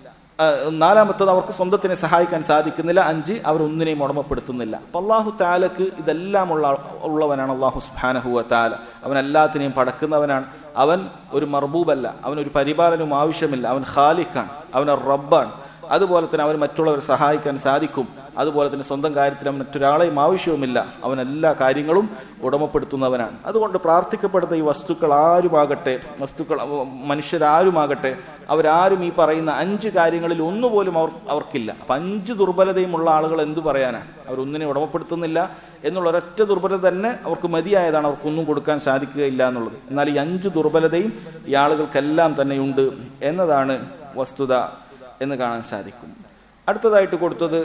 നാലാമത്തത് അവർക്ക് സ്വന്തത്തിനെ സഹായിക്കാൻ സാധിക്കുന്നില്ല അഞ്ച് അവരൊന്നിനെയും ഉടമപ്പെടുത്തുന്നില്ല അപ്പൊ അള്ളാഹു താലക്ക് ഇതെല്ലാം ഉള്ള ഉള്ളവനാണ് അള്ളാഹു സുബാനഹുവ താല അവൻ എല്ലാത്തിനെയും പടക്കുന്നവനാണ് അവൻ ഒരു മർബൂബല്ല അവൻ ഒരു പരിപാലനവും ആവശ്യമില്ല അവൻ ഖാലിഖാണ് അവൻ റബ്ബാണ് അതുപോലെ തന്നെ അവന് മറ്റുള്ളവരെ സഹായിക്കാൻ സാധിക്കും അതുപോലെ തന്നെ സ്വന്തം കാര്യത്തിൽ അവൻ മറ്റൊരാളെയും ആവശ്യവുമില്ല അവൻ എല്ലാ കാര്യങ്ങളും ഉടമപ്പെടുത്തുന്നവനാണ് അതുകൊണ്ട് പ്രാർത്ഥിക്കപ്പെടുന്ന ഈ വസ്തുക്കൾ ആരുമാകട്ടെ വസ്തുക്കൾ അവ- മനുഷ്യരാരുമാകട്ടെ അവരാരും ഈ പറയുന്ന അഞ്ച് കാര്യങ്ങളിൽ ഒന്നുപോലും അവർ അവർക്കില്ല അപ്പൊ അഞ്ച് ദുർബലതയുമുള്ള ആളുകൾ എന്തു പറയാനാണ് അവരൊന്നിനെ ഉടമപ്പെടുത്തുന്നില്ല എന്നുള്ള ഒരൊറ്റ ദുർബലത തന്നെ അവർക്ക് മതിയായതാണ് അവർക്കൊന്നും കൊടുക്കാൻ സാധിക്കുകയില്ല എന്നുള്ളത് എന്നാൽ ഈ അഞ്ച് ദുർബലതയും ഈ ആളുകൾക്കെല്ലാം തന്നെയുണ്ട് എന്നതാണ് വസ്തുത എന്ന് കാണാൻ സാധിക്കും അടുത്തതായിട്ട് കൊടുത്തത്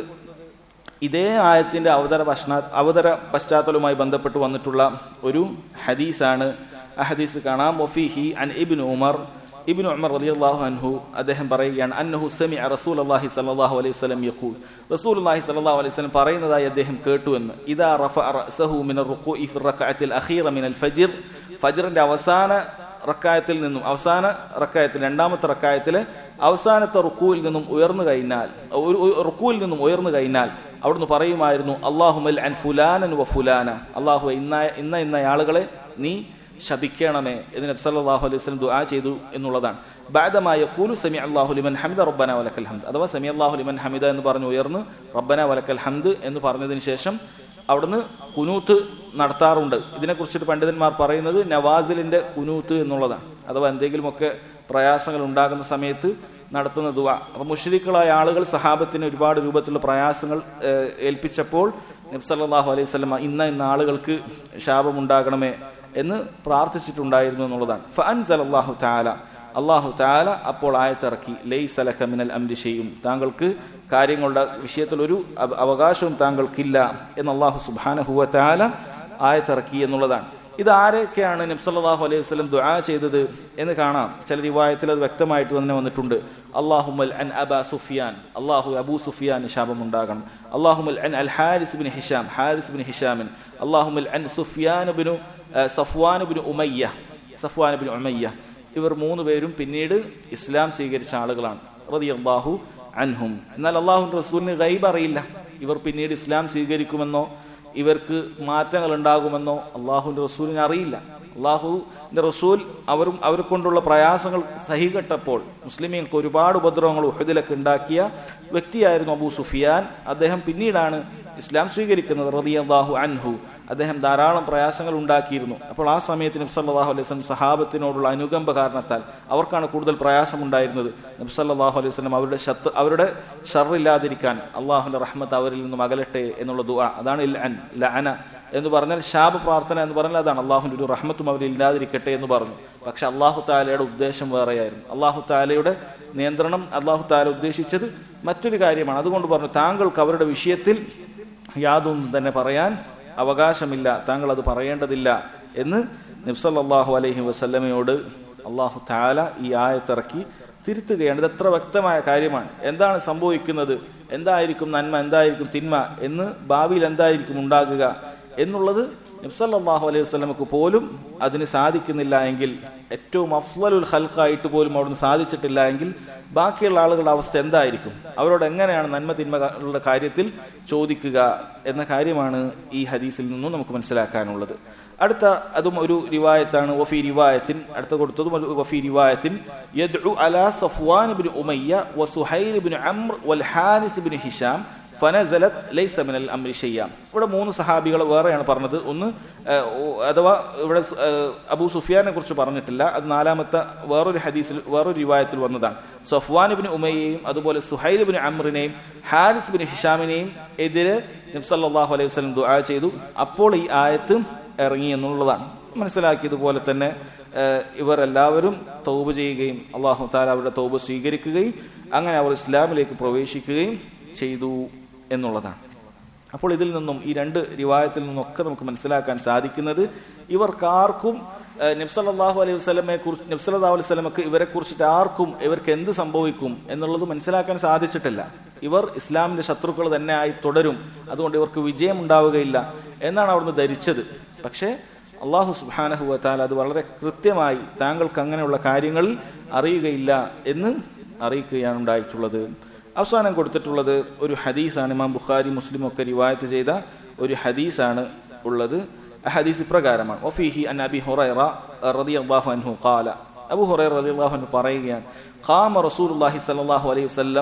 ഇതേ ആയത്തിന്റെ അവതര പശ്ചാ അവതര പശ്ചാത്തലവുമായി ബന്ധപ്പെട്ട് വന്നിട്ടുള്ള ഒരു ഹദീസാണ് ആ ഹദീസ് കാണാം വഫീഹി അൻ ഇബ്നു ഉമർ ഇബ്നു ഉമർ റളിയല്ലാഹു അൻഹു അദ്ദേഹം പറയുകയാണ് അന്നഹു സമിഅ റസൂലുള്ളാഹി സ്വല്ലല്ലാഹു അലൈഹി വസല്ലം യഖൂൽ റസൂലുള്ളാഹി സ്വല്ലല്ലാഹു അലൈഹി വസല്ലം പറയുന്നതായി അദ്ദേഹം കേട്ടു എന്ന് ഇദാ റഫഅ റഅസഹു മിന റുകൂഇ ഫി റക്അത്തിൽ അഖീറ മിനൽ ഫജ്ർ ഫജ്റിന്റെ അവസാന റക്കായത്തിൽ നിന്നും അവസാന റക്കായത്തിൽ രണ്ടാമത്തെ റക്കായത്തിലെ അവസാനത്തെ റുക്കുവിൽ നിന്നും ഉയർന്നു കഴിഞ്ഞാൽ ഒരു ഒരു റുക്കുവിൽ നിന്നും ഉയർന്നു കഴിഞ്ഞാൽ അവിടുന്ന് പറയുമായിരുന്നു അള്ളാഹുമൽ അൻ ഫുലാനൻ വ ഫുലാന അള്ളാഹു ഇന്ന ഇന്ന ഇന്ന ആളുകളെ നീ ശപിക്കണമേ എന്ന് നബി സല്ലല്ലാഹു അലൈഹി വസല്ലം ദുആ ചെയ്തു എന്നുള്ളതാണ് ബാദമായ യഖൂലു സമി അല്ലാഹു ലിമൻ ഹമിദ റബ്ബന വലക്കൽ ഹംദ് അഥവാ സമി അല്ലാഹു ലിമൻ ഹമിദ എന്ന് പറഞ്ഞു ഉയർന്ന് റബ്ബന വലക്കൽ ഹംദ് എന്ന് പറഞ്ഞതിന് ശേഷം അവിടുന്ന് കുനൂത്ത് നടത്താറുണ്ട് ഇതിനെക്കുറിച്ചിട്ട് പണ്ഡിതന്മാർ പറയുന്നത് നവാസിലിന്റെ കുനൂത്ത് എന്നുള്ളതാണ് അഥവാ എന്തെങ്കിലുമൊക്കെ പ്രയാസങ്ങൾ ഉണ്ടാകുന്ന സമയത്ത് നടത്തുന്ന ദുവ അപ്പൊ മുഷരിക്കളായ ആളുകൾ സഹാബത്തിന് ഒരുപാട് രൂപത്തിലുള്ള പ്രയാസങ്ങൾ ഏഹ്, ഏൽപ്പിച്ചപ്പോൾ നബ്സല്ലാഹു അലൈഹി സ്വലമ ഇന്ന ഇന്ന ആളുകൾക്ക് ശാപമുണ്ടാകണമേ എന്ന് പ്രാർത്ഥിച്ചിട്ടുണ്ടായിരുന്നു എന്നുള്ളതാണ് ഫഅൻ അള്ളാഹു താല അള്ളാഹു താല അപ്പോൾ ആയത്തിറക്കി ലൈ സലഖ മിനൽ അംരി ചെയ്യും താങ്കൾക്ക് കാര്യങ്ങളുടെ വിഷയത്തിൽ ഒരു അവ- അവകാശവും താങ്കൾക്കില്ല എന്ന് അള്ളാഹു സുബാനഹുവ താല ആയത്തിറക്കി എന്നുള്ളതാണ് ഇത് ആരൊക്കെയാണ് നബ്സല്ലാഹു അലൈഹി വസല്ലം ദുആ ചെയ്തത് എന്ന് കാണാം ചില റിവായത്തിൽ അത് വ്യക്തമായിട്ട് തന്നെ വന്നിട്ടുണ്ട് അള്ളാഹുമൽ അൻ അബ സുഫിയാൻ അള്ളാഹു അബൂ സുഫിയാൻ ശാപം ഉണ്ടാകണം അള്ളാഹുമൽ അൻ അൽ Harith bin Hisham Harith bin ഹിഷാമിൻ അള്ളാഹുമൽ അൻ സുഫിയാൻ ബിനു Safwan bin Umayya Safwan bin Umayya ഇവർ മൂന്ന് പേരും പിന്നീട് ഇസ്ലാം സ്വീകരിച്ച ആളുകളാണ് റളിയല്ലാഹു അൻഹും എന്നാൽ അള്ളാഹു റസൂലിന് ഗൈബ് അറിയില്ല ഇവർ പിന്നീട് ഇസ്ലാം സ്വീകരിക്കുമെന്നോ ഇവർക്ക് മാറ്റങ്ങൾ ഉണ്ടാകുമെന്നോ അള്ളാഹുവിന്റെ റസൂലിന് അറിയില്ല അള്ളാഹുവിന്റെ റസൂൽ അവരും അവരെ കൊണ്ടുള്ള പ്രയാസങ്ങൾ സഹികെട്ടപ്പോൾ മുസ്ലിമീങ്ങൾക്ക് ഒരുപാട് ഉപദ്രവങ്ങൾ ഉഹദിലൊക്കെ ഉണ്ടാക്കിയ വ്യക്തിയായിരുന്നു അബൂ സുഫിയാൻ അദ്ദേഹം പിന്നീടാണ് ഇസ്ലാം സ്വീകരിക്കുന്നത് റളിയല്ലാഹു അൻഹു അദ്ദേഹം ധാരാളം പ്രയാസങ്ങൾ ഉണ്ടാക്കിയിരുന്നു അപ്പോൾ ആ സമയത്ത് നബ്സല്ലാഹു അലൈഹി വസല്ലം സഹാബത്തിനോടുള്ള അനുകമ്പ കാരണത്താൽ അവർക്കാണ് കൂടുതൽ പ്രയാസം ഉണ്ടായിരുന്നത് നബ്സല്ലാഹു അലൈഹി വസല്ലം അവരുടെ ശത്ത് അവരുടെ ഷറില്ലാതിരിക്കാൻ അള്ളാഹുന്റെ റഹ്മത്ത് അവരിൽ നിന്നും അകലട്ടെ എന്നുള്ള ദുആ അതാണ് ലഅൻ ലഅന എന്ന് പറഞ്ഞാൽ ശാപ പ്രാർത്ഥന എന്ന് പറഞ്ഞാൽ അതാണ് അള്ളാഹുന്റെ ഒരു റഹ്മത്തും അവരിൽ ഇല്ലാതിരിക്കട്ടെ എന്ന് പറഞ്ഞു പക്ഷെ അള്ളാഹു താലയുടെ ഉദ്ദേശം വേറെയായിരുന്നു അള്ളാഹു താലയുടെ നിയന്ത്രണം അള്ളാഹു താല ഉദ്ദേശിച്ചത് മറ്റൊരു കാര്യമാണ് അതുകൊണ്ട് പറഞ്ഞു താങ്കൾക്ക് അവരുടെ വിഷയത്തിൽ യാതൊന്നും തന്നെ പറയാൻ അവകാശമില്ല താങ്കൾ അത് പറയേണ്ടതില്ല എന്ന് നിബ്സല്ലാഹു അലൈഹി വസല്ലമയോട് അള്ളാഹു താല ഈ ആയത്തിറക്കി തിരുത്തുകയാണ് ഇത് എത്ര വ്യക്തമായ കാര്യമാണ് എന്താണ് സംഭവിക്കുന്നത് എന്തായിരിക്കും നന്മ എന്തായിരിക്കും തിന്മ എന്ന് ഭാവിയിൽ എന്തായിരിക്കും ഉണ്ടാകുക എന്നുള്ളത് നബ്സല്ലാഹു അലൈഹി വസ്ലമക്ക് പോലും അതിന് സാധിക്കുന്നില്ല എങ്കിൽ ഏറ്റവും അഫ്വലുൽ ഹൽക്കായിട്ട് പോലും അവിടുന്ന് സാധിച്ചിട്ടില്ല എങ്കിൽ ബാക്കിയുള്ള ആളുകളുടെ അവസ്ഥ എന്തായിരിക്കും അവരോട് എങ്ങനെയാണ് നന്മ തിന്മകളുടെ കാര്യത്തിൽ ചോദിക്കുക എന്ന കാര്യമാണ് ഈ ഹദീസിൽ നിന്നും നമുക്ക് മനസ്സിലാക്കാനുള്ളത് അടുത്ത അതും ഒരു റിവായത്താണ് വഫി റിവായത്തിൻ അടുത്ത കൊടുത്തതും ഒരു വഫി റിവായത്തിൻ യദ്ഉ അലാ സഫ്വാൻ ഇബ്നു ഉമയ്യ വസുഹൈൽ ഇബ്നു അംർ വൽ ഹാരിസ് ഇബ്നു ഹിഷാം ഫനസലത് ലൈസ മിനൽ അംരി ഷയ്യാം ഇവിടെ മൂന്ന് സഹാബികൾ വേറെയാണ് പറഞ്ഞത് ഒന്ന് ഏഹ്, ഓ- അഥവാ ഇവിടെ സ്- ഏഹ്, അബൂ സുഫിയാനെ കുറിച്ച് പറഞ്ഞിട്ടില്ല അത് നാലാമത്തെ വേറൊരു ഹദീസിൽ വേറൊരു റിവായത്തിൽ വന്നതാണ് സഫ്വാൻ ഇബ്നു ഉമയ്യയും അതുപോലെ സുഹൈൽ ഇബ്നു അമ്രിനെയും ഹാരിസ് ബിൻ ഹിഷാമിനെയും എതിരെ നബ്സല്ലാഹു അലൈഹി വസല്ലം ദുആ ചെയ്തു അപ്പോൾ ഈ ആയത്ത് ഇറങ്ങി എന്നുള്ളതാണ് മനസ്സിലാക്കിയതുപോലെ തന്നെ ഏഹ്, ഇവർ എല്ലാവരും തൗബ ചെയ്യുകയും അള്ളാഹു താല അവരുടെ തൗബ സ്വീകരിക്കുകയും അങ്ങനെ അവർ ഇസ്ലാമിലേക്ക് പ്രവേശിക്കുകയും ചെയ്തു എന്നുള്ളതാണ് അപ്പോൾ ഇതിൽ നിന്നും ഈ രണ്ട് റിവായത്തിൽ നിന്നൊക്കെ നമുക്ക് മനസ്സിലാക്കാൻ സാധിക്കുന്നത് ഇവർക്കാർക്കും നബ്സല്ലാഹു അലൈഹി വസ്ലമെ കുറിച്ച് നബ്സല്ലാഹു അലൈഹി വസ്ലമക്ക് ഇവരെ കുറിച്ചിട്ട് ആർക്കും ഇവർക്ക് എന്ത് സംഭവിക്കും എന്നുള്ളത് മനസ്സിലാക്കാൻ സാധിച്ചിട്ടില്ല ഇവർ ഇസ്ലാമിന്റെ ശത്രുക്കൾ തന്നെ ആയി തുടരും അതുകൊണ്ട് ഇവർക്ക് വിജയം ഉണ്ടാവുകയില്ല എന്നാണ് അവിടുന്ന് ധരിച്ചത് പക്ഷേ അള്ളാഹു സുബാനഹുവത്താൽ അത് വളരെ കൃത്യമായി താങ്കൾക്ക് അങ്ങനെയുള്ള കാര്യങ്ങൾ അറിയുകയില്ല എന്ന് അറിയിക്കുകയാണ് ഉണ്ടായിട്ടുള്ളത് അവസാനം കൊടുത്തിട്ടുള്ളത് ഒരു ഹദീസാണ് ഇമാം ബുഖാരി മുസ്ലിം ഒക്കെ റിവായത്ത് ചെയ്ത ഒരു ഹദീസാണ് ഉള്ളത് ആ ഹദീസ് ഇപ്രകാരമാണ് ഒഫീഹി അൻ അബി ഹുറൈറ റളിയല്ലാഹു അൻഹു ഖാല അബു ഹുറൈറ റളിയല്ലാഹു അൻഹു പറയുകയാണ് ഖാമ റസൂലുള്ളാഹി സ്വല്ലല്ലാഹു അലൈഹി വസല്ലം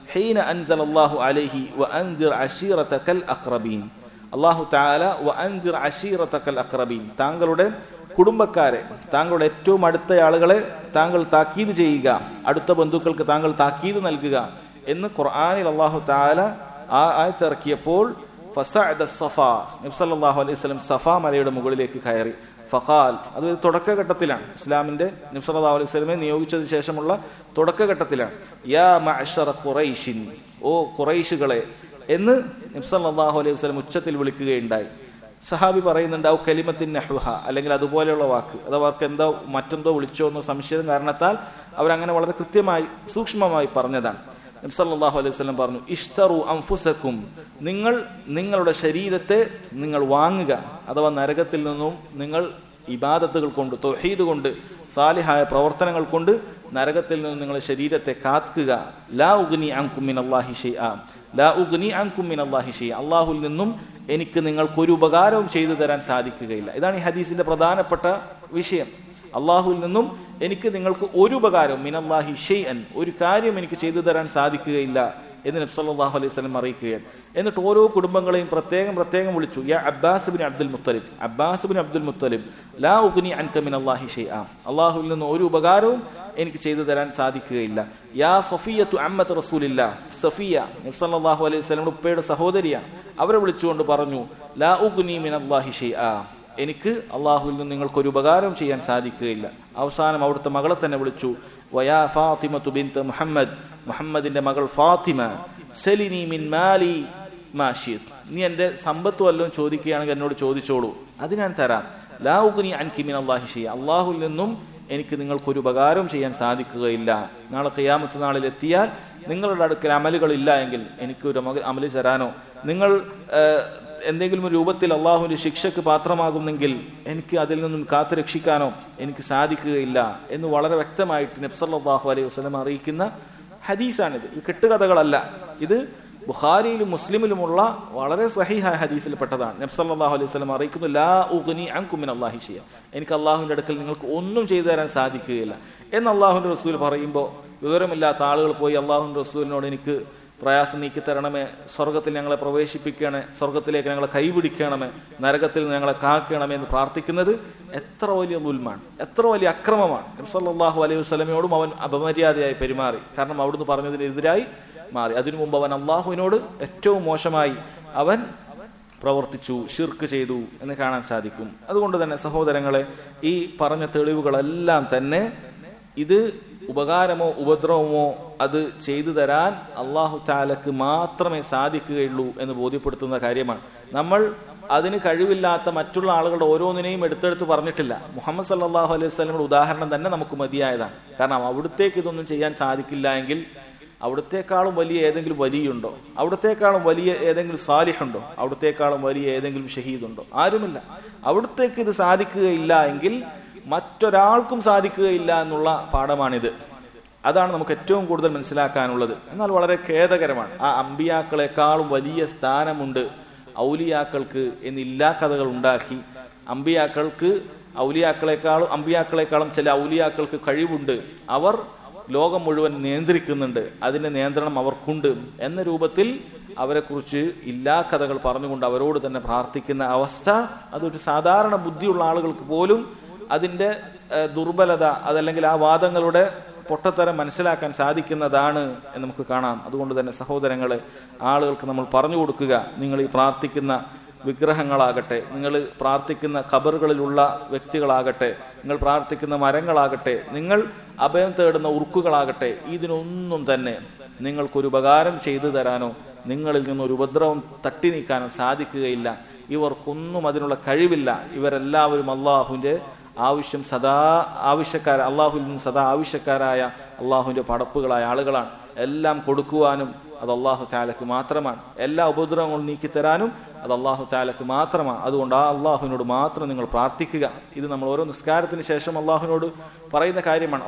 ഹീന അൻസൽ അല്ലാഹു അലൈഹി വഅൻദിർ അശീറതകൽ അഖ്റബീൻ അല്ലാഹു തആല വഅൻദിർ അശീറതകൽ അഖ്റബീൻ താങ്കളുടെ കുടുംബക്കാരെ താങ്കളുടെ ഏറ്റവും അടുത്ത ആളുകളെ താങ്കൾ താക്കീത് ചെയ്യുക അടുത്ത ബന്ധുക്കൾക്ക് താങ്കൾ താക്കീത് നൽകുക എന്ന് ഖുർആനിൽ അല്ലാഹു തആല ആ ആയത്തിറക്കിയപ്പോൾ ഫസഅദ സഫ നബി സല്ലല്ലാഹു അലൈഹി വസല്ലം സഫ മലയുടെ മുകളിലേക്ക് കയറി ഫഖാൽ അത് തുടക്കഘട്ടത്തിലാണ് ഇസ്ലാമിന്റെ നബി സല്ലല്ലാഹു അലൈഹി വസല്ലമെ നിയോഗിച്ചതിന് ശേഷമുള്ള തുടക്കഘട്ടത്തിലാണ് യാ മഅ്ശറ ഖുറൈശിൻ ഓ ഖുറൈശുകളെ എന്ന് നബി സല്ലല്ലാഹു അലൈഹി വസല്ലം ഉച്ചത്തിൽ വിളിക്കുകയുണ്ടായി സഹാബി പറയുന്നുണ്ട് ഔ കലിമത്തിൻ നഹ്വഹ അല്ലെങ്കിൽ അതുപോലെയുള്ള വാക്ക് അത് അവർക്ക് എന്തോ മറ്റെന്തോ വിളിച്ചോ എന്നോ സംശയം കാരണത്താൽ അവരങ്ങനെ വളരെ കൃത്യമായി സൂക്ഷ്മമായി പറഞ്ഞതാണ് നബ്സല്ലാഹു അലൈഹി വസല്ലം പറഞ്ഞു ഇഷ്തറു അംഫുസക്കും നിങ്ങൾ നിങ്ങളുടെ ശരീരത്തെ നിങ്ങൾ വാങ്ങുക അഥവാ നരകത്തിൽ നിന്നും നിങ്ങൾ ഇബാദത്തുകൾ കൊണ്ട് തൊഹീദ് കൊണ്ട് സാലിഹായ പ്രവർത്തനങ്ങൾ കൊണ്ട് നരകത്തിൽ നിന്നും നിങ്ങളുടെ ശരീരത്തെ കാക്കുക ലാ ഉഗ്നി അൻകുമിൻ അള്ളാഹി ഷെയ്ആ ലാ ഉഗ്നി അൻകുമിൻ അള്ളാഹി ഷെയ്ആ അള്ളാഹുൽ നിന്നും എനിക്ക് നിങ്ങൾക്ക് ഒരു ഉപകാരവും ചെയ്തു തരാൻ സാധിക്കുകയില്ല ഇതാണ് ഈ ഹദീസിന്റെ പ്രധാനപ്പെട്ട വിഷയം അള്ളാഹുവിൽ നിന്നും എനിക്ക് നിങ്ങൾക്ക് ഒരു ഉപകാരവും മിനല്ലാഹി ഷെയ്അൻ ഒരു കാര്യം എനിക്ക് ചെയ്തു തരാൻ സാധിക്കുകയില്ല എന്ന് നബ്സല്ലാഹു അലൈഹി സ്വലം അറിയിക്കുകയാണ് എന്നിട്ട് ഓരോ കുടുംബങ്ങളെയും പ്രത്യേകം പ്രത്യേകം വിളിച്ചു യാ Abbas bin Abdul Muttalib Abbas bin Abdul Muttalib ലാ ഉഗ്നി അൻക മിൻ അല്ലാഹി ഷെയ്ആ അള്ളാഹുവിൽ നിന്ന് ഒരു ഉപകാരവും എനിക്ക് ചെയ്തു തരാൻ സാധിക്കുകയില്ല യാ സഫിയത്തു അമ്മത്ത് റസൂലില്ല സഫിയ നബ്സല്ലാഹു അലൈഹി സ്വലമിന്റെ ഉപ്പയുടെ സഹോദരിയാണ് അവരെ വിളിച്ചുകൊണ്ട് പറഞ്ഞു ലാ ഉഗ്നി മിൻ അല്ലാഹി ഷെയ്ആ എനിക്ക് അള്ളാഹുവിൽ നിന്ന് നിങ്ങൾക്ക് ഒരു ഉപകാരം ചെയ്യാൻ സാധിക്കുകയില്ല അവസാനം അവിടുത്തെ മകളെ തന്നെ വിളിച്ചു വയാ ഫാത്തിമ ബിൻത്ത് മുഹമ്മദ് മുഹമ്മദിന്റെ മകൾ ഫാത്തിമ സലിനി മിൻ മാലി മാഷിദ് നീ എന്റെ സമ്പത്ത് വല്ലതും ചോദിക്കുകയാണെങ്കിൽ എന്നോട് ചോദിച്ചോളൂ അത് ഞാൻ തരാം ലാ ഉഗ്നി അൻകി മിൻ അല്ലാഹി ഷെയ്യ അള്ളാഹുവിൽ നിന്നും എനിക്ക് നിങ്ങൾക്കൊരു ഉപകാരം ചെയ്യാൻ സാധിക്കുകയില്ല നാളെ ഖിയാമത്ത് നാളിൽ എത്തിയാൽ നിങ്ങളുടെ അടുക്കൽ അമലുകളില്ല എങ്കിൽ എനിക്ക് ഒരു അമല് തരാനോ നിങ്ങൾ എന്തെങ്കിലും ഒരു രൂപത്തിൽ അള്ളാഹുവിന്റെ ശിക്ഷക്ക് പാത്രമാകുന്നെങ്കിൽ എനിക്ക് അതിൽ നിന്നും കാത്തു രക്ഷിക്കാനോ എനിക്ക് സാധിക്കുകയില്ല എന്ന് വളരെ വ്യക്തമായിട്ട് നബ്സല്ലാഹു അലൈഹി വസ്ലം അറിയിക്കുന്ന ഹദീസാണിത് ഇത് കെട്ടുകഥകളല്ല ഇത് ബുഖാരിയിലും മുസ്ലിമിലുമുള്ള വളരെ സഹിഹായ ഹദീസിൽ പെട്ടതാണ് നബ്സല്ലാഹു അലൈഹി വസ്ലം അറിയിക്കുന്നു ലാ ഉഗ്നി അൻകുമിൻ അള്ളാഹി ഷിയ എനിക്ക് അള്ളാഹുവിന്റെ അടുക്കൽ നിങ്ങൾക്ക് ഒന്നും ചെയ്തു തരാൻ സാധിക്കുകയില്ല എന്ന് അള്ളാഹുവിന്റെ റസൂൽ പറയുമ്പോൾ വിവരമില്ലാത്ത ആളുകൾ പോയി അള്ളാഹുവിന്റെ റസൂലിനോട് എനിക്ക് പ്രയാസം നീക്കി തരണമേ സ്വർഗത്തിൽ ഞങ്ങളെ പ്രവേശിപ്പിക്കണേ സ്വർഗത്തിലേക്ക് ഞങ്ങളെ കൈപിടിക്കണമേ നരകത്തിൽ ഞങ്ങളെ കാക്കണമേ എന്ന് പ്രാർത്ഥിക്കുന്നത് എത്ര വലിയ ദുൽമാണ് എത്ര വലിയ അക്രമമാണ് നബ്സല്ലാഹു അലൈഹി വസ്ലമയോടും അവൻ അപമര്യാദയായി പെരുമാറി കാരണം അവിടുന്ന് പറഞ്ഞതിനെതിരായി മാറി അതിനു മുമ്പ് അവൻ അള്ളാഹുവിനോട് ഏറ്റവും മോശമായി അവൻ പ്രവർത്തിച്ചു ഷിർക്ക് ചെയ്തു എന്ന് കാണാൻ സാധിക്കും അതുകൊണ്ട് തന്നെ സഹോദരങ്ങളെ ഈ പറഞ്ഞ തെളിവുകളെല്ലാം തന്നെ ഇത് ഉപകാരമോ ഉപദ്രവമോ അത് ചെയ്തു തരാൻ അള്ളാഹു താലക്ക് മാത്രമേ സാധിക്കുകയുള്ളൂ എന്ന് ബോധ്യപ്പെടുത്തുന്ന കാര്യമാണ് നമ്മൾ അതിന് കഴിവില്ലാത്ത മറ്റുള്ള ആളുകളുടെ ഓരോന്നിനെയും എടുത്തെടുത്ത് പറഞ്ഞിട്ടില്ല മുഹമ്മദ് സല്ലാഹു അലൈഹി സ്വലമിയുടെ ഉദാഹരണം തന്നെ നമുക്ക് മതിയായതാണ് കാരണം അവിടത്തേക്ക് ഇതൊന്നും ചെയ്യാൻ സാധിക്കില്ല എങ്കിൽ അവിടത്തേക്കാളും വലിയ ഏതെങ്കിലും വലിയുണ്ടോ അവിടത്തേക്കാളും വലിയ ഏതെങ്കിലും സാലിഹുണ്ടോ അവിടത്തേക്കാളും വലിയ ഏതെങ്കിലും ഷഹീദുണ്ടോ ആരുമില്ല അവിടത്തേക്ക് ഇത് സാധിക്കുകയില്ല എങ്കിൽ മറ്റൊരാൾക്കും സാധിക്കുകയില്ല എന്നുള്ള പാഠമാണിത് അതാണ് നമുക്ക് ഏറ്റവും കൂടുതൽ മനസ്സിലാക്കാനുള്ളത് എന്നാൽ വളരെ ഖേദകരമാണ് ആ അമ്പിയാക്കളെക്കാളും വലിയ സ്ഥാനമുണ്ട് ഔലിയാക്കൾക്ക് എന്നില്ലാ കഥകൾ ഉണ്ടാക്കി അമ്പിയാക്കൾക്ക് ഔലിയാക്കളെക്കാളും അമ്പിയാക്കളെക്കാളും ചില ഔലിയാക്കൾക്ക് കഴിവുണ്ട് അവർ ലോകം മുഴുവൻ നിയന്ത്രിക്കുന്നുണ്ട് അതിന്റെ നിയന്ത്രണം അവർക്കുണ്ട് എന്ന രൂപത്തിൽ അവരെക്കുറിച്ച് ഇല്ലാ കഥകൾ പറഞ്ഞുകൊണ്ട് അവരോട് തന്നെ പ്രാർത്ഥിക്കുന്ന അവസ്ഥ അതൊരു സാധാരണ ബുദ്ധിയുള്ള ആളുകൾക്ക് പോലും അതിന്റെ ദുർബലത അതല്ലെങ്കിൽ ആ വാദങ്ങളുടെ പൊട്ടത്തരം മനസ്സിലാക്കാൻ സാധിക്കുന്നതാണ് എന്ന് നമുക്ക് കാണാം അതുകൊണ്ട് തന്നെ സഹോദരങ്ങളെ ആളുകൾക്ക് നമ്മൾ പറഞ്ഞു കൊടുക്കുക നിങ്ങൾ ഈ പ്രാർത്ഥിക്കുന്ന വിഗ്രഹങ്ങളാകട്ടെ നിങ്ങൾ പ്രാർത്ഥിക്കുന്ന ഖബറുകളിലുള്ള വ്യക്തികളാകട്ടെ നിങ്ങൾ പ്രാർത്ഥിക്കുന്ന മരങ്ങളാകട്ടെ നിങ്ങൾ അഭയം തേടുന്ന ഉറുക്കുകളാകട്ടെ ഇതിനൊന്നും തന്നെ നിങ്ങൾക്കൊരു ഉപകാരം ചെയ്തു തരാനോ നിങ്ങളിൽ നിന്നൊരു ഉപദ്രവം തട്ടി നീക്കാനോ സാധിക്കുകയില്ല ഇവർക്കൊന്നും അതിനുള്ള കഴിവില്ല ഇവരെല്ലാവരും അള്ളാഹുവിന്റെ ആവശ്യം സദാ ആവശ്യക്കാര അള്ളാഹുവിൽ നിന്നും സദാ ആവശ്യക്കാരായ അള്ളാഹുവിന്റെ പടപ്പുകളായ ആളുകളാണ് എല്ലാം കൊടുക്കുവാനും അത് അള്ളാഹു താലക്ക് മാത്രമാണ് എല്ലാ ഉപദ്രവങ്ങളും നീക്കിത്തരാനും അത് അള്ളാഹു താലക്ക് മാത്രമാണ് അതുകൊണ്ട് ആ അള്ളാഹുവിനോട് മാത്രം നിങ്ങൾ പ്രാർത്ഥിക്കുക ഇത് നമ്മൾ ഓരോ നിസ്കാരത്തിന് ശേഷം അള്ളാഹുവിനോട് പറയുന്ന കാര്യമാണ്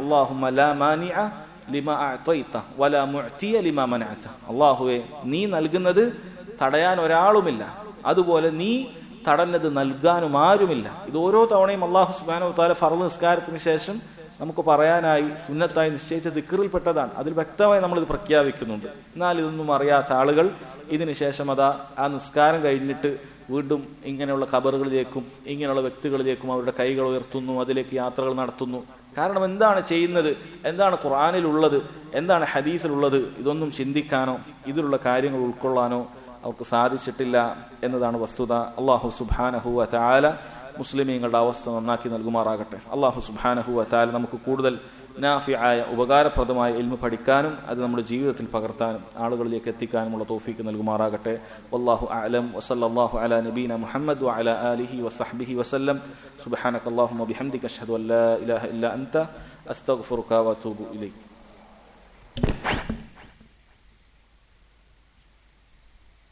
അള്ളാഹുവെ നീ നൽകുന്നത് തടയാൻ ഒരാളുമില്ല അതുപോലെ നീ തടഞ്ഞത് നൽകാനും ആരുമില്ല ഇത് ഓരോ തവണയും അള്ളാഹു സുബാനോ താല ഫറു നിസ്കാരത്തിന് ശേഷം നമുക്ക് പറയാനായി സുന്നത്തായി നിശ്ചയിച്ച ദിക്കറിൽപ്പെട്ടതാണ് അതിൽ വ്യക്തമായി നമ്മൾ ഇത് പ്രഖ്യാപിക്കുന്നുണ്ട് എന്നാൽ ഇതൊന്നും അറിയാത്ത ആളുകൾ ഇതിനു ശേഷം അതാ ആ നിസ്കാരം കഴിഞ്ഞിട്ട് വീണ്ടും ഇങ്ങനെയുള്ള ഖബറുകളിലേക്കും ഇങ്ങനെയുള്ള വ്യക്തികളിലേക്കും അവരുടെ കൈകൾ ഉയർത്തുന്നു അതിലേക്ക് യാത്രകൾ നടത്തുന്നു കാരണം എന്താണ് ചെയ്യുന്നത് എന്താണ് ഖുർആാനിലുള്ളത് എന്താണ് ഹദീസിലുള്ളത് ഇതൊന്നും ചിന്തിക്കാനോ ഇതിലുള്ള കാര്യങ്ങൾ ഉൾക്കൊള്ളാനോ അവർക്ക് സാധിച്ചിട്ടില്ല എന്നതാണ് വസ്തുത അള്ളാഹു സുബാനഹുവ ചാല മുസ്ലിമീങ്ങളുടെ അവസ്ഥ നന്നാക്കി നൽകുമാറാകട്ടെ അള്ളാഹു സുബാനഹുവ ചാല നമുക്ക് കൂടുതൽ നാഫിയായ ഉപകാരപ്രദമായ എൽമ പഠിക്കാനും അത് നമ്മുടെ ജീവിതത്തിൽ പകർത്താനും ആളുകളിലേക്ക് എത്തിക്കാനുമുള്ള തോഫീക്ക് നൽകുമാറാകട്ടെ വല്ലാഹു അലം വസല്ലാഹു അല നബീന മുഹമ്മദ് വഅല ആലിഹി വസഹ്ബിഹി വസല്ലം സുബ്ഹാനക അല്ലാഹുമ്മ ബിഹംദിക അഷ്ഹദു അൻ ലാ ഇലാഹ ഇല്ല അൻത അസ്തഗ്ഫിറുക വഅതൂബു ഇലൈക്